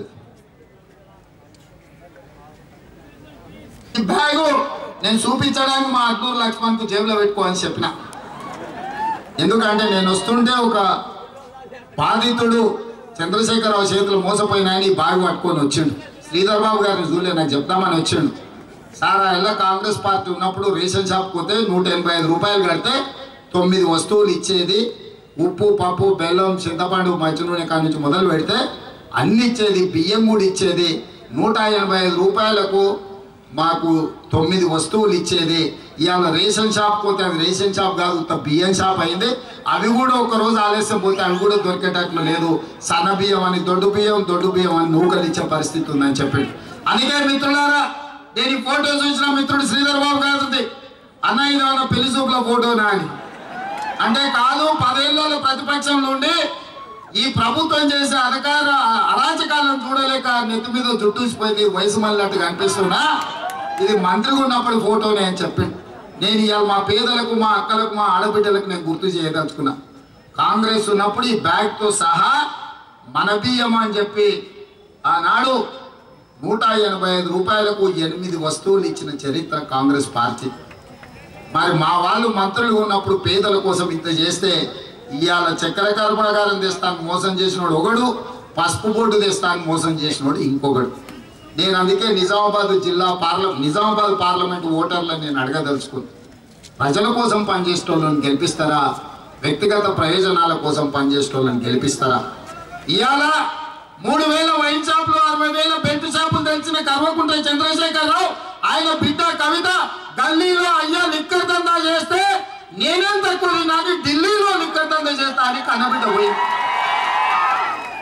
ఈ బ్యాగు నేను చూపించడానికి మా అద్దూరు లక్ష్మణ్కు జేబులో పెట్టుకో అని చెప్పిన ఎందుకంటే నేను వస్తుంటే ఒక బాధితుడు చంద్రశేఖరరావు చేతులు మోసపోయిన ఆయన ఈ బ్యాగ్ పట్టుకొని వచ్చిండు శ్రీధర్ బాబు గారిని చూడలే నాకు చెప్దామని వచ్చిండు సార్ ఆ ఎలా కాంగ్రెస్ పార్టీ ఉన్నప్పుడు రేషన్ షాప్ పోతే నూట ఎనభై ఐదు రూపాయలు కడితే తొమ్మిది వస్తువులు ఇచ్చేది ఉప్పు పప్పు బెల్లం చింతపండు మంచి నూనె కాడ నుంచి మొదలు పెడితే అన్ని ఇచ్చేది బియ్యం కూడా ఇచ్చేది నూట ఎనభై ఐదు రూపాయలకు మాకు తొమ్మిది వస్తువులు ఇచ్చేది ఇవాళ రేషన్ షాప్ పోతే అది రేషన్ షాప్ కాదు ఉత్త బియ్యం షాప్ అయింది అవి కూడా ఒక రోజు ఆలస్యం పోతే అవి కూడా దొరికేటట్లు లేదు సన్న బియ్యం అని దొడ్డు బియ్యం దొడ్డు బియ్యం అని నూకలు ఇచ్చే పరిస్థితి ఉందని చెప్పాడు అందుకే మిత్రులారా నేను ఈ ఫోటో చూసిన మిత్రుడు శ్రీధర్ బాబు గారిది అన్న ఇది ఏమన్నా పెళ్లి చూపుల ఫోటోనా అని అంటే కాదు పదేళ్లలో ప్రతిపక్షంలో ఉండి ఈ ప్రభుత్వం చేసే అధికార అరాచకాలను చూడలేక నెత్తి మీద జుట్టూసిపోయింది వయసు మళ్ళినట్టుగా అనిపిస్తున్నా ఇది మంత్రిగా ఉన్నప్పుడు ఫోటోనే అని చెప్పిండు నేను ఇవాళ మా పేదలకు మా అక్కలకు మా ఆడబిడ్డలకు నేను గుర్తు చేయదలుచుకున్నా కాంగ్రెస్ ఉన్నప్పుడు ఈ బ్యాగ్తో సహా మన బియ్యం అని చెప్పి ఆనాడు నూట ఎనభై ఐదు రూపాయలకు ఎనిమిది వస్తువులు ఇచ్చిన చరిత్ర కాంగ్రెస్ పార్టీ మరి మా వాళ్ళు మంత్రులు ఉన్నప్పుడు పేదల కోసం ఇంత చేస్తే ఇవాళ చక్కెర కర్మాగారం తెస్తాను మోసం చేసినోడు ఒకడు పసుపు బోర్డు తెస్తాను మోసం చేసినోడు ఇంకొకడు నేను అందుకే నిజామాబాద్ జిల్లా పార్ల నిజామాబాద్ పార్లమెంట్ ఓటర్లను నేను అడగదలుచుకుంది ప్రజల కోసం పనిచేసేటోళ్ళని గెలిపిస్తారా వ్యక్తిగత ప్రయోజనాల కోసం పనిచేసేటోళ్ళని గెలిపిస్తారా ఇవాళ మూడు వేల వైన్ షాపులు అరవై వేల బెల్ట్ షాపులు తెచ్చిన కర్వకుంట చంద్రశేఖర్ రావు ఆయన బిడ్డ కవిత గల్లీలో అయ్యా లిక్కర్ దందా చేస్తే నేనేం తక్కువ నాకు ఢిల్లీలో లిక్కర్ దందా చేస్తా అని కన్నబిడ్డ పోయి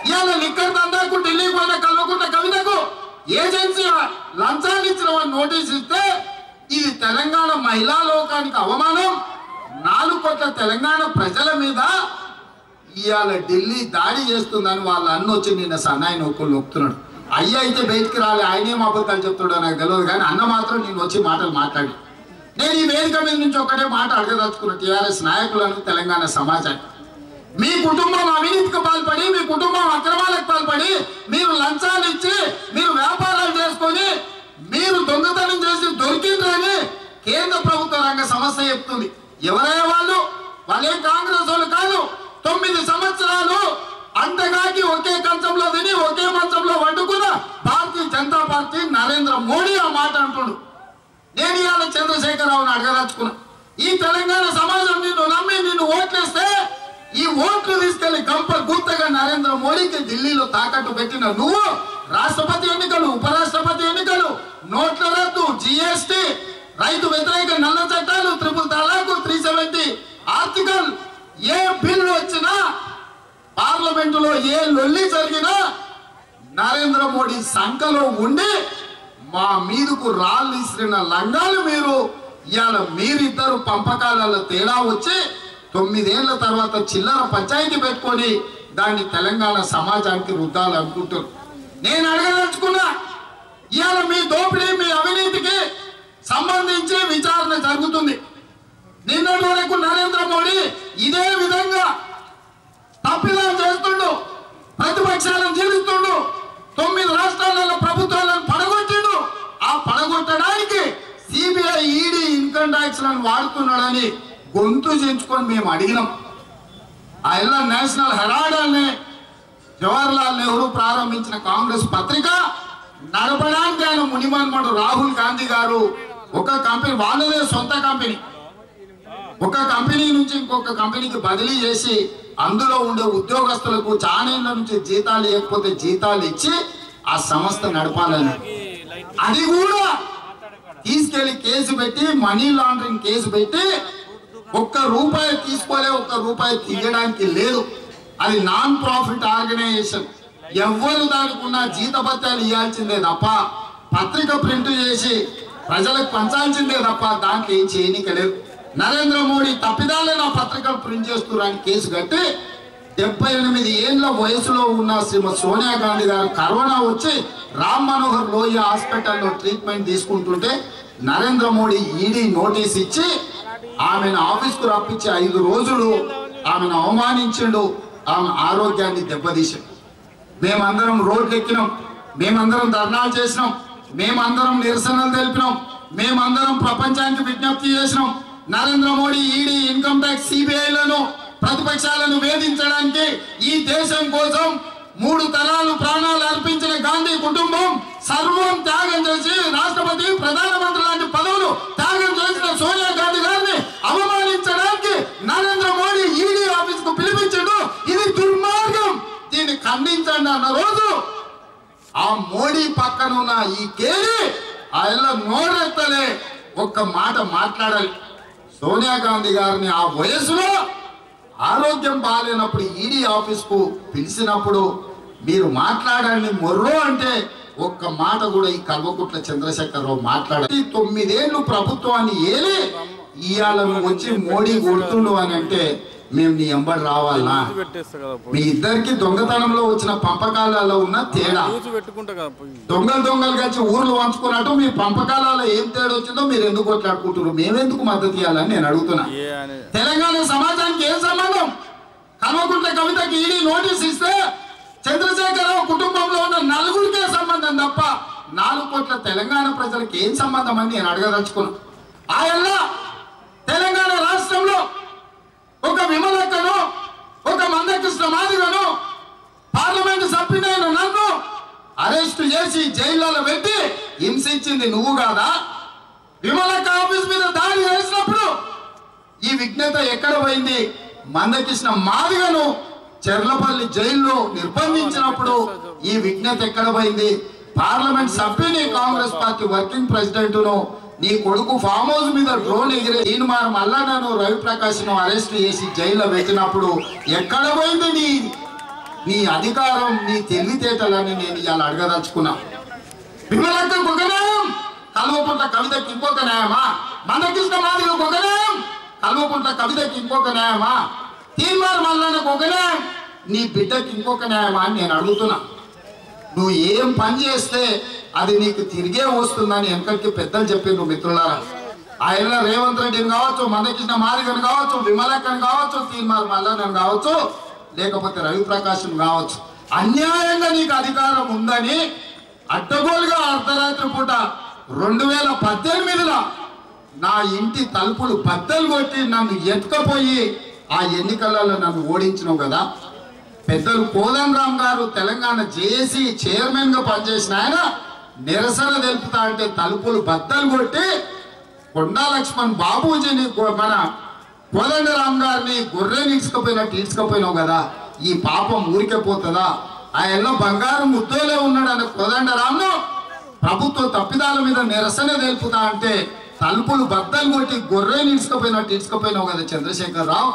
ఇవాళ లిక్కర్ దందాకు ఢిల్లీకి పోయిన కల్వకుంట కవితకు ఏజెన్సీ లంచాలు ఇచ్చిన వాడు నోటీస్ ఇస్తే ఇది తెలంగాణ మహిళా లోకానికి అవమానం నాలుగు కోట్ల తెలంగాణ ప్రజల మీద ఇవాళ ఢిల్లీ దాడి చేస్తుందని వాళ్ళ అన్న వచ్చి నిన్న సన్నాయి నొక్కులు నొక్కుతున్నాడు అయ్య అయితే బయటికి రాలే ఆయనేం అబద్ధాలు చెప్తాడో నాకు తెలియదు కానీ అన్న మాత్రం నేను వచ్చి మాటలు మాట్లాడి నేను ఈ వేదిక మీద నుంచి ఒకటే మాట అడగదలుచుకున్న టీఆర్ఎస్ నాయకులను తెలంగాణ సమాజాన్ని మీ కుటుంబం అవినీతికి పాల్పడి మీ కుటుంబం అక్రమాలకు పాల్పడి మీరు లంచాలు ఇచ్చి మీరు వ్యాపారాలు చేసుకొని మీరు దొంగతనం చేసి దొరికిందని కేంద్ర ప్రభుత్వ రంగ సంస్థ చెప్తుంది ఎవరయ్యా వాళ్ళు వాళ్ళేం కాంగ్రెస్ వాళ్ళు కాదు తొమ్మిది సంవత్సరాలు అంతగాకి ఒకే కంచంలో తిని ఒకే మంచంలో వండుకున్న భారతీయ జనతా పార్టీ నరేంద్ర మోడీ ఆ మాట అంటుడు నేను ఇవాళ చంద్రశేఖరరావుని అడగదలుచుకున్నా ఈ తెలంగాణ సమాజం నిన్ను నమ్మి నిన్ను ఓట్లేస్తే ఈ ఓట్లు తీసుకెళ్లి గంప గుర్తగా నరేంద్ర మోడీకి ఢిల్లీలో తాకట్టు పెట్టిన నువ్వు రాష్ట్రపతి ఎన్నికలు ఉపరాష్ట్రపతి ఎన్నికలు నోట్ల రద్దు జిఎస్టి రైతు వ్యతిరేక నల్ల చట్టాలు triple talaq three seventy article ఏ బిల్లు వచ్చినా పార్లమెంటులో ఏ లొల్లి జరిగినా నరేంద్ర మోడీ సంఖలో ఉండి మా మీదకు రాళ్ళు ఇసిన లంగాలు మీరు ఇవాళ మీరిద్దరు పంపకాలలో తేడా వచ్చి తొమ్మిదేళ్ల తర్వాత చిల్లర పంచాయతీ పెట్టుకొని దాన్ని తెలంగాణ సమాజానికి రుద్దాలి అనుకుంటారు నేను అడగదలుచుకున్నా ఇవాళ మీ దోపిడీ మీ అవినీతికి సంబంధించి విచారణ జరుగుతుంది నిన్నటి వరకు నరేంద్ర మోడీ ఇదే విధంగా తప్పిదం చేస్తుండు ప్రతిపక్షాలను జీవిస్తుండు తొమ్మిది రాష్ట్రాలలో ప్రభుత్వాలను పడగొట్టిండు ఆ పడగొట్టడానికి సిబిఐ ఈడీ ఇన్కమ్ ట్యాక్స్ లను వాడుతున్నాడని గొంతు చేయించుకొని మేము అడిగినాం ఆ ఎల్ల నేషనల్ హెరాల్డ్ అనే జవహర్లాల్ నెహ్రూ ప్రారంభించిన కాంగ్రెస్ పత్రిక నడపడానికి ఆయన మునిమన్మడు రాహుల్ గాంధీ గారు ఒక కంపెనీ వాళ్ళదే సొంత కంపెనీ ఒక కంపెనీ నుంచి ఇంకొక కంపెనీకి బదిలీ చేసి అందులో ఉండే ఉద్యోగస్తులకు చానేళ్ల నుంచి జీతాలు ఇవ్వకపోతే జీతాలు ఇచ్చి ఆ సంస్థ నడపాలని అది కూడా తీసుకెళ్లి కేసు పెట్టి మనీ లాండరింగ్ కేసు పెట్టి ఒక్క రూపాయి తీసుకోలే ఒక్క రూపాయి తీయడానికి లేదు అది నాన్ ప్రాఫిట్ ఆర్గనైజేషన్ ఎవ్వరు దానికి ఉన్న జీతభత్యాలు ఇవ్వాల్సిందే తప్ప పత్రిక ప్రింట్ చేసి ప్రజలకు పంచాల్సిందే తప్ప దాంట్లో ఏం చేయనిక లేదు నరేంద్ర మోడీ తప్పిదాలే నా పత్రికలు ప్రింట్ చేస్తున్నారని కేసు కట్టి డెబ్బై ఎనిమిది ఏళ్ల వయసులో ఉన్న శ్రీమతి సోనియా గాంధీ గారు కరోనా వచ్చి రామ్ మనోహర్ లోయ హాస్పిటల్లో ట్రీట్మెంట్ తీసుకుంటుంటే నరేంద్ర మోడీ ఈడీ నోటీస్ ఇచ్చి ఆమెను ఆఫీస్కు రప్పించి ఐదు రోజులు ఆమెను అవమానించిండు ఆమె ఆరోగ్యాన్ని దెబ్బతీసాడు మేమందరం రోడ్లు ఎక్కినాం మేమందరం ధర్నాలు చేసినాం మేమందరం నిరసనలు తెలిపినాం మేమందరం ప్రపంచానికి విజ్ఞప్తి చేసినాం Narendra Modi ED income tax సిబిఐలను ప్రతిపక్షాలను వేధించడానికి ఈ దేశం కోసం మూడు తరాలు ప్రాణాలు అర్పించిన గాంధీ కుటుంబం సర్వం త్యాగం చేసి రాష్ట్రపతి ప్రధానమంత్రి లాంటి పదవులు త్యాగం చేసిన సోనియా గాంధీ గారిని అవమానించడానికి నరేంద్ర మోడీ ఈడీ ఆఫీస్ కు పిలిపించాడు ఇది దుర్మార్గం దీన్ని ఖండించండి అన్న రోజు ఆ మోడీ పక్కన ఉన్న ఈ కేడి ఆయన నోరెత్తలే ఒక్క మాట మాట్లాడాలి సోనియా గాంధీ గారిని ఆ వయసులో ఆరోగ్యం బాగాలేనప్పుడు ఈడీ ఆఫీస్ కు పిలిచినప్పుడు మీరు మాట్లాడండి మొర్రో అంటే ఒక్క మాట కూడా ఈ కల్వకుట్ల చంద్రశేఖరరావు మాట్లాడాలి తొమ్మిదేళ్లు ప్రభుత్వాన్ని ఏలి ఇవాళ నువ్వు వచ్చి మోడీ కొడుతుండు అని అంటే మేము నీ ఎంబడి రావాలనా పెట్టేస్తా కదా మీ ఇద్దరికి దొంగతనంలో వచ్చిన పంపకాలలో ఉన్న తేడా పూజ పెట్టుకుంటా కదా పోయి దొంగలు దొంగలు కలిసి ఊర్లు వంచుకున్నట్టు మీ పంపకాలలో ఏం తేడా వచ్చిందో మీరు ఎందుకు కొట్లాడుకుంటున్నారు మేమెందుకు మద్దతు ఇవ్వాలని నేను అడుగుతున్నా ఏ అని తెలంగాణ సమాజానికి ఏం సంబంధం కల్వకుంట్ల కవితకి ఈడీ నోటీస్ ఇస్తే చంద్రశేఖరరావు కుటుంబంలో ఉన్న నలుగురికే సంబంధం తప్ప నాలుగు కోట్ల తెలంగాణ ప్రజలకు ఏం సంబంధం అని నేను అడగదలుచుకున్నా ఆయన తెలంగాణ రాష్ట్రంలో ఒక విమలక్కను ఒక మందకృష్ణ మాదిగను పార్లమెంట్ సభ్యుడైన నన్ను అరెస్ట్ చేసి జైల్లో పెట్టి హింసించింది నువ్వు కాదా విమలక్క ఆఫీస్ మీద దాడి చేసినప్పుడు ఈ విఘ్నత ఎక్కడ పోయింది మందకృష్ణ మాదిగను చెర్లపల్లి జైల్లో నిర్బంధించినప్పుడు ఈ విఘ్నత ఎక్కడ పోయింది పార్లమెంట్ సభ్యుని కాంగ్రెస్ పార్టీ వర్కింగ్ ప్రెసిడెంట్ ను నీ కొడుకు ఫామ్ హౌస్ మీద డ్రోన్ ఎగిరే దీని మారు మళ్ళా నన్ను రవిప్రకాష్ ను అరెస్ట్ చేసి జైల్లో పెట్టినప్పుడు ఎక్కడ పోయింది నీ నీ అధికారం నీ తెలివితేటలని నేను ఇవాళ అడగదలుచుకున్నా విమలక్క ఒక న్యాయం కల్వకుంట్ల కవితకి ఇంకొక న్యాయమా మందకృష్ణ మాదిగ ఒక న్యాయం కల్వకుంట్ల కవితకి ఇంకొక న్యాయమా తీర్మార్ మల్లన్నకు ఒక న్యాయం నీ బిడ్డకి ఇంకొక న్యాయమా అని నేను అడుగుతున్నా నువ్వు ఏం పని చేస్తే అది నీకు తిరిగే వస్తుందని వెనకకి పెద్దలు చెప్పిండ్రు మిత్రులారా ఆయన రేవంత్ రెడ్డిని కావచ్చు మందకృష్ణ మాదిగని కావచ్చు విమలక్కని కావచ్చు తీర్మార్ మల్లన్నని కావచ్చు లేకపోతే రవిప్రకాశం కావచ్చు అన్యాయంగా నీకు అధికారం ఉందని అడ్డగోలుగా అర్ధరాత్రి పూట రెండు వేల పద్దెనిమిదిలో నా ఇంటి తలుపులు బద్దలు కొట్టి నన్ను ఎత్తుకపోయి ఆ ఎన్నికలలో నన్ను ఓడించినావు కదా పెద్దలు కోదండరామ్ గారు తెలంగాణ జేఏసీ చైర్మన్ గా పనిచేసిన ఆయన నిరసన తెలుపుతా అంటే తలుపులు బద్దలు కొట్టి కొండా లక్ష్మణ్ బాబూజీని గో- మన కోదండరామ్ గారిని గొర్రెని ఇడ్చుకపోయినట్టు ఇడ్చుకపోయినావు కదా ఈ పాపం ఊరికే పోతుందా ఆయనలో బంగారం ముద్దోలే ఉన్నాడు అనే కోదండరామ్ను ప్రభుత్వ తప్పిదాల మీద నిరసన తెలుపుతా అంటే తలుపులు బద్దలు కొట్టి గొర్రెని ఇడ్చుకపోయినట్టు ఇడ్చుకపోయినావు కదా చంద్రశేఖర్ రావు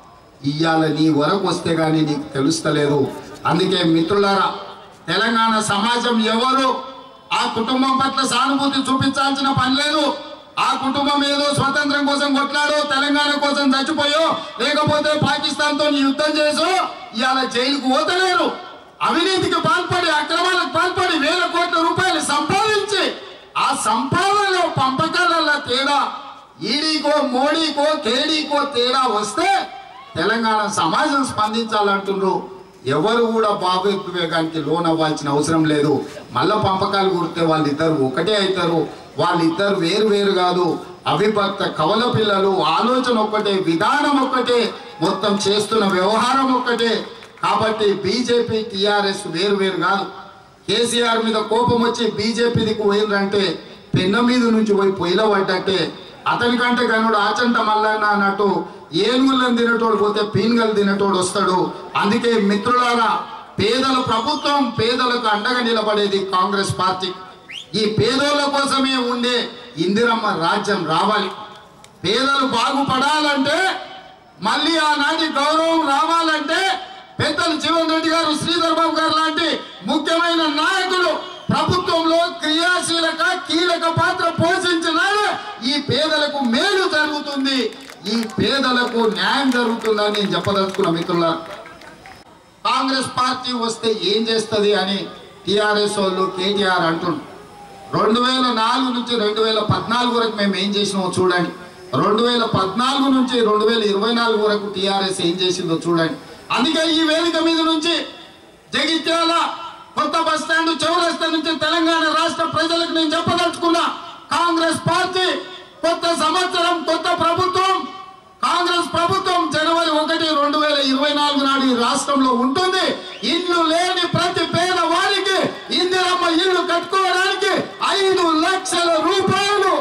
ఇవాళ నీ వరకు వస్తే గానీ నీకు తెలుస్తలేదు అందుకే మిత్రులారా తెలంగాణ సమాజం ఎవరు ఆ కుటుంబం పట్ల సానుభూతి చూపించాల్సిన పని లేదు ఆ కుటుంబం ఏదో స్వతంత్రం కోసం కొట్లాడో తెలంగాణ కోసం చచ్చిపోయో లేకపోతే పాకిస్తాన్ తో యుద్ధం చేసో ఇవాళ జైలుకు పోతలేరు అవినీతికి పాల్పడి అక్రమాలకు పాల్పడి వేల కోట్ల రూపాయలు సంపాదించి ఆ సంపాదనలో పంపకాలలో తేడా ఈడీకో మోడీకో కేడీకో తేడా వస్తే తెలంగాణ సమాజం స్పందించాలంటున్నారు ఎవరు కూడా భావోద్వేగానికి లోన్ అవ్వాల్సిన అవసరం లేదు మళ్ళా పంపకాలు కుడితే వాళ్ళిద్దరు ఒకటే అవుతారు వాళ్ళిద్దరు వేరు వేరు కాదు అవిభక్త కవల పిల్లలు ఆలోచన ఒక్కటే విధానం ఒక్కటే మొత్తం చేస్తున్న వ్యవహారం ఒక్కటే కాబట్టి బీజేపీ టిఆర్ఎస్ వేరు వేరు కాదు కేసీఆర్ మీద కోపం వచ్చి బీజేపీకి పోయిందంటే పెన్న మీద నుంచి పోయి పొయ్యిలో పడ్డట్టే అతని కంటే కనుడు ఆచంట మల్లన్న అన్నట్టు ఏనుగులను తినేటోడు పోతే పీనుగలు తినేటోడు వస్తాడు అందుకే మిత్రులారా పేదల ప్రభుత్వం పేదలకు అండగా నిలబడేది కాంగ్రెస్ పార్టీ ఈ పేదోళ్ళ కోసమే ఉండే ఇందిరమ్మ రాజ్యం రావాలి పేదలు బాగుపడాలంటే మళ్ళీ ఆనాటి గౌరవం రావాలంటే పెద్దలు జీవన్ రెడ్డి గారు శ్రీధర్ బాబు గారు లాంటి ముఖ్యమైన నాయకులు ప్రభుత్వంలో క్రియాశీలక కీలక పాత్ర పోషించినాడు ఈ పేదలకు మేలు జరుగుతుంది ఈ పేదలకు న్యాయం జరుగుతుందని నేను చెప్పదలుచుకున్న మిత్రులారా కాంగ్రెస్ పార్టీ వస్తే ఏం చేస్తుంది అని టిఆర్ఎస్ వాళ్ళు కేటీఆర్ అంటుండ్రు రెండు వేల నాలుగు నుంచి రెండు వేల పద్నాలుగు వరకు మేము ఏం చేసినామో చూడండి రెండు వేల పద్నాలుగు నుంచి రెండు వేల ఇరవై నాలుగు వరకు టిఆర్ఎస్ ఏం చేసిందో చూడండి అందుకే ఈ వేదిక మీద నుంచి జగిత్యాల కొత్త బస్ స్టాండ్ చౌరస్తా నుంచి తెలంగాణ రాష్ట్ర ప్రజలకు నేను చెప్పదలుచుకున్నా కాంగ్రెస్ పార్టీ కొత్త సంవత్సరం కొత్త ప్రభుత్వం కాంగ్రెస్ ప్రభుత్వం జనవరి ఒకటి రెండు వేల ఇరవై నాలుగు నాడు ఈ రాష్ట్రంలో ఉంటుంది ఇల్లు లేని ప్రతి పేద వారికి ఇందిరమ్మ ఇల్లు కట్టుకోవడానికి ఐదు లక్షల రూపాయలు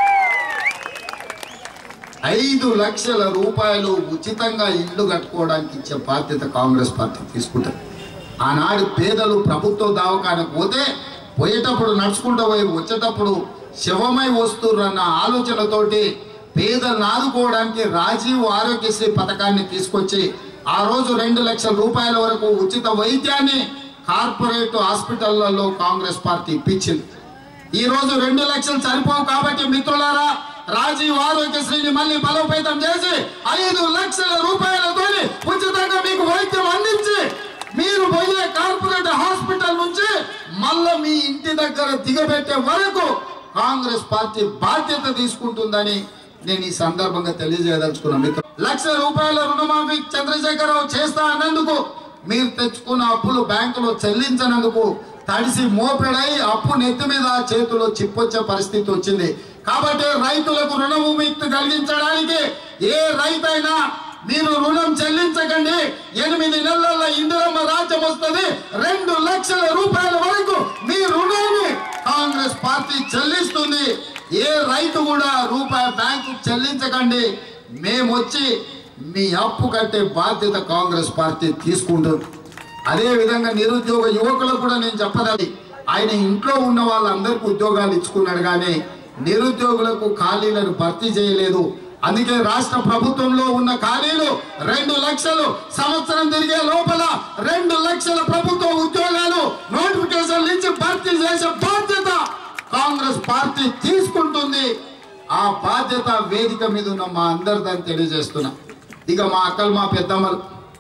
ఐదు లక్షల రూపాయలు ఉచితంగా ఇల్లు కట్టుకోవడానికి ఇచ్చే బాధ్యత కాంగ్రెస్ పార్టీ తీసుకుంటుంది ఆనాడు పేదలు ప్రభుత్వ దవాఖానకు పోతే పోయేటప్పుడు నడుచుకుంటూ పోయి వచ్చేటప్పుడు శవమై వస్తుర్రన్న ఆలోచనతోటి పేదలను ఆదుకోవడానికి రాజీవ్ ఆరోగ్యశ్రీ పథకాన్ని తీసుకొచ్చి ఆ రోజు రెండు లక్షల రూపాయల వరకు ఉచిత వైద్యాన్ని కార్పొరేట్ హాస్పిటళ్లలో కాంగ్రెస్ పార్టీ ఇప్పించింది ఈ రోజు రెండు లక్షలు సరిపోవు కాబట్టి మిత్రులారా రాజీవ్ ఆరోగ్యశ్రీని మళ్ళీ బలోపేతం చేసి ఐదు లక్షల రూపాయలతో ఉచితంగా మీకు వైద్యం అందించి మీరు పోయే కార్పొరేట్ హాస్పిటల్ నుంచి మళ్ళా మీ ఇంటి దగ్గర దిగబెట్టే వరకు కాంగ్రెస్ పార్టీ బాధ్యత తీసుకుంటుందని నేను ఈ సందర్భంగా తెలియజేయదలుచుకున్నా మిత్రులు లక్ష రూపాయల రుణమాఫీ చంద్రశేఖరరావు చేస్తా అన్నందుకు మీరు తెచ్చుకున్న అప్పులు బ్యాంకులో చెల్లించనందుకు తడిసి మోపెడై అప్పు నెత్తి మీద చేతిలో చిప్పొచ్చే పరిస్థితి వచ్చింది కాబట్టి రైతులకు రుణముక్తి కలిగించడానికి ఏ రైతైనా మీరు రుణం చెల్లించకండి ఎనిమిది నెలల ఇందిరమ్మ రాజ్యం వస్తుంది రెండు లక్షల రూపాయల వరకు మీ రుణాన్ని కాంగ్రెస్ పార్టీ చెల్లిస్తుంది ఏ రైతు కూడా రూపాయి బ్యాంకు చెల్లించకండి మేము వచ్చి మీ అప్పు కట్టే బాధ్యత కాంగ్రెస్ పార్టీ తీసుకుంటుంది అదే విధంగా నిరుద్యోగ యువకులకు కూడా నేను చెప్పదాలి ఆయన ఇంట్లో ఉన్న వాళ్ళందరికీ ఉద్యోగాలు ఇచ్చుకున్నాడు కానీ నిరుద్యోగులకు ఖాళీలను భర్తీ చేయలేదు అందుకే రాష్ట్ర ప్రభుత్వంలో ఉన్న ఖాళీలు రెండు లక్షలు సంవత్సరం తిరిగే లోపల రెండు లక్షల ప్రభుత్వ ఉద్యోగాలు నోటిఫికేషన్లు ఇచ్చి భర్తీ చేసే బాధ్యత కాంగ్రెస్ పార్టీ తీసుకుంటుంది ఆ బాధ్యత వేదిక మీద ఉన్న మా అందరిదని తెలియజేస్తున్నా ఇక మా అక్కలు మా పెద్దమ్మలు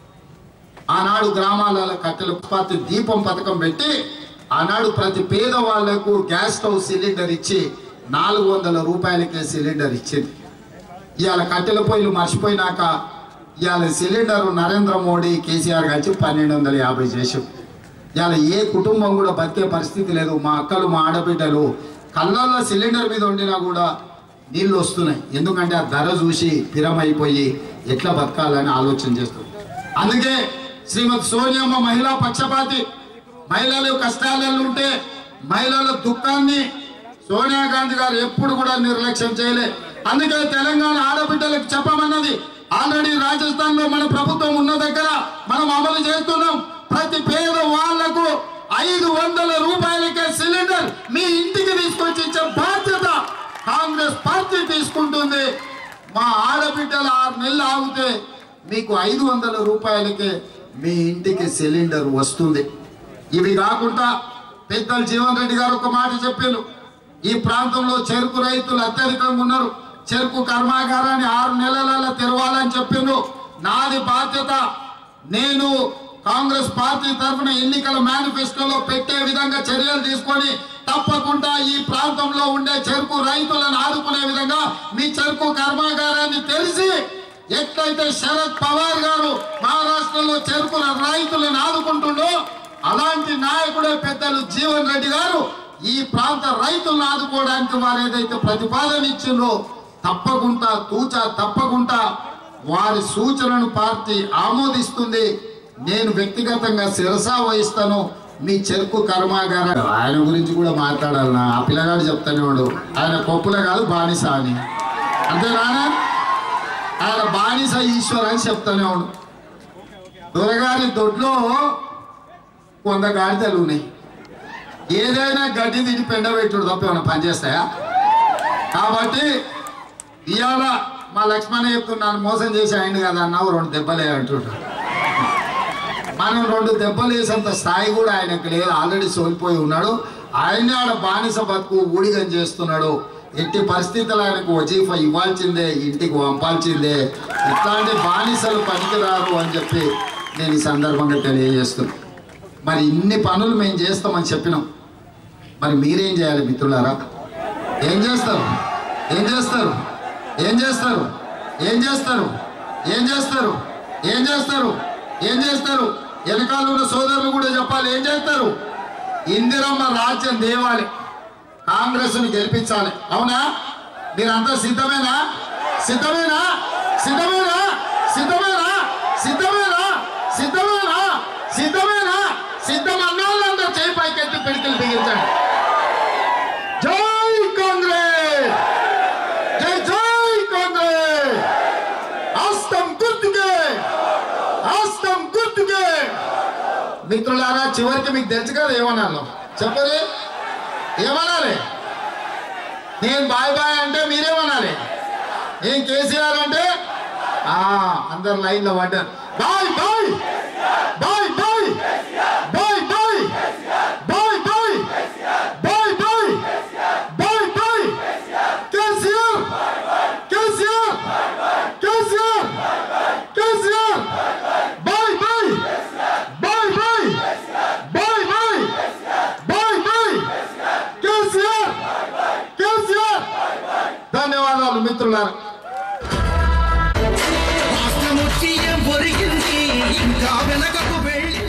ఆనాడు గ్రామాలలో కట్టెల ఉత్పత్తి దీపం పథకం పెట్టి ఆనాడు ప్రతి పేదవాళ్లకు గ్యాస్ స్టవ్ సిలిండర్ ఇచ్చి నాలుగు వందల రూపాయలకే సిలిండర్ ఇచ్చింది ఇవాళ కట్టెల పొయ్యిలు మర్చిపోయినాక ఇవాళ సిలిండర్ నరేంద్ర మోడీ కేసీఆర్ కలిసి పన్నెండు వందల యాభై చేసాం ఇవాళ ఏ కుటుంబం కూడా బతికే పరిస్థితి లేదు మా అక్కలు మా ఆడబిడ్డలు కళ్ళల్లో సిలిండర్ మీద వండినా కూడా నీళ్ళు వస్తున్నాయి ఎందుకంటే ఆ ధర చూసి పిరమైపోయి ఎట్లా బతకాలని ఆలోచన చేస్తుంది అందుకే శ్రీమతి సోనియమ్మ మహిళా పక్షపాతి మహిళలు కష్టాలలో ఉంటే మహిళల దుఃఖాన్ని సోనియా గాంధీ గారు ఎప్పుడు కూడా నిర్లక్ష్యం చేయలే అందుకే తెలంగాణ ఆడబిడ్డలకు చెప్పమన్నది ఆల్రెడీ రాజస్థాన్ లో మన ప్రభుత్వం ఉన్న దగ్గర మనం అమలు చేస్తున్నాం ప్రతి పేద వాళ్లకు ఐదు వందల రూపాయలకే సిలిండర్ మీ ఇంటికి తీసుకొచ్చి ఇచ్చే బాధ్యత కాంగ్రెస్ పార్టీ తీసుకుంటుంది మా ఆడబిడ్డలు ఆరు నెలలు ఆగితే మీకు ఐదు వందల రూపాయలకే మీ ఇంటికి సిలిండర్ వస్తుంది ఇవి కాకుండా పెద్దలు జీవన్ రెడ్డి గారు ఒక మాట చెప్పారు ఈ ప్రాంతంలో చెరుకు రైతులు అత్యధికంగా ఉన్నారు చెరుకు కర్మాగారాన్ని ఆరు నెలలలో తెరవాలని చెప్పిండ్రు నాది బాధ్యత నేను కాంగ్రెస్ పార్టీ తరఫున ఎన్నికల మేనిఫెస్టోలో పెట్టే విధంగా చర్యలు తీసుకొని తప్పకుండా ఈ ప్రాంతంలో ఉండే చెరుకు రైతులను ఆదుకునే విధంగా మీ చెరుకు కర్మాగారాన్ని తెలిసి ఎట్లయితే శరద్ పవార్ గారు మహారాష్ట్రలో చెరుకు రైతులను ఆదుకుంటుండో అలాంటి నాయకుడే పెద్దలు జీవన్ రెడ్డి గారు ఈ ప్రాంత రైతులను ఆదుకోవడానికి వారు ఏదైతే ప్రతిపాదన ఇచ్చిందో తప్పకుండా తూచా తప్పకుండా వారి సూచనను పార్టీ ఆమోదిస్తుంది నేను వ్యక్తిగతంగా శిరసా వహిస్తాను మీ చెరుకు కర్మాగార ఆయన గురించి కూడా మాట్లాడాలి నా ఆ పిల్లగాడు చెప్తానే వాడు ఆయన కొప్పుల కాదు బానిస అని అంతేనా ఆయన బానిస ఈశ్వర్ అని చెప్తానే వాడు దొరగారి దొడ్లో వంద గాడిదలు ఉన్నాయి ఏదైనా గడ్డి తిని పెండబెట్టుడు తప్ప ఏమైనా పనిచేస్తాయా కాబట్టి ఇవాళ మా లక్ష్మణ చెప్తున్నాను మోసం చేసి అయింది కదా అన్నావు రెండు దెబ్బలే అంటుంటాడు మనం రెండు దెబ్బలు వేసేంత స్థాయి కూడా ఆయనకు లేదు ఆల్రెడీ సోలిపోయి ఉన్నాడు ఆయనే ఆడ బానిస బతుకు ఊడిగం చేస్తున్నాడు ఎట్టి పరిస్థితులు ఆయనకు వజీఫా ఇవ్వాల్సిందే ఇంటికి పంపాల్సిందే ఇట్లాంటి బానిసలు పనికిరారు అని చెప్పి నేను ఈ సందర్భంగా తెలియజేస్తున్నాను మరి ఇన్ని పనులు మేము చేస్తామని చెప్పినాం మరి మీరేం చేయాలి మిత్రులారా ఏం చేస్తారు ఏం చేస్తారు ఏం చేస్తారు ఏం చేస్తారు ఏం చేస్తారు ఏం చేస్తారు ఏం చేస్తారు వెనకాల ఉన్న సోదరులు కూడా చెప్పాలి ఏం చేస్తారు ఇందిరమ్మ రాజ్యం దేవాలి కాంగ్రెస్ ని గెలిపించాలి అవునా మీరంతా సిద్ధమేనా సిద్ధమేనా సిద్ధమేనా సిద్ధమేనా సిద్ధమేనా సిద్ధమేనా సిద్ధమేనా సిద్ధం అన్నోళ్ళందరూ చేయి పైకెత్తి పిడికిలు బిగించండి జై కాంగ్రెస్ జై జై కాంగ్రెస్ హస్తం గుర్తుకే హస్తం గుర్తుకే మిత్రులారా చివరికి మీకు తెలుసు కదా ఏమన్నాను చెప్పరు ఏమనాలి నేను బాయ్ బాయ్ అంటే మీరేమనాలి నేను కేసీఆర్ అంటే ఆ అందరు లైన్ లో పడ్డారు bye bye bye bye bye bye bye bye bye bye bye bye KCR KCR KCR KCR bye bye bye bye bye bye bye bye KCR KCR ధన్యవాదాలు మిత్రులారా రాష్ట్రముచ్చి ఏం ఒరిగింది ఇంకా వెనకకు వెళ్ళి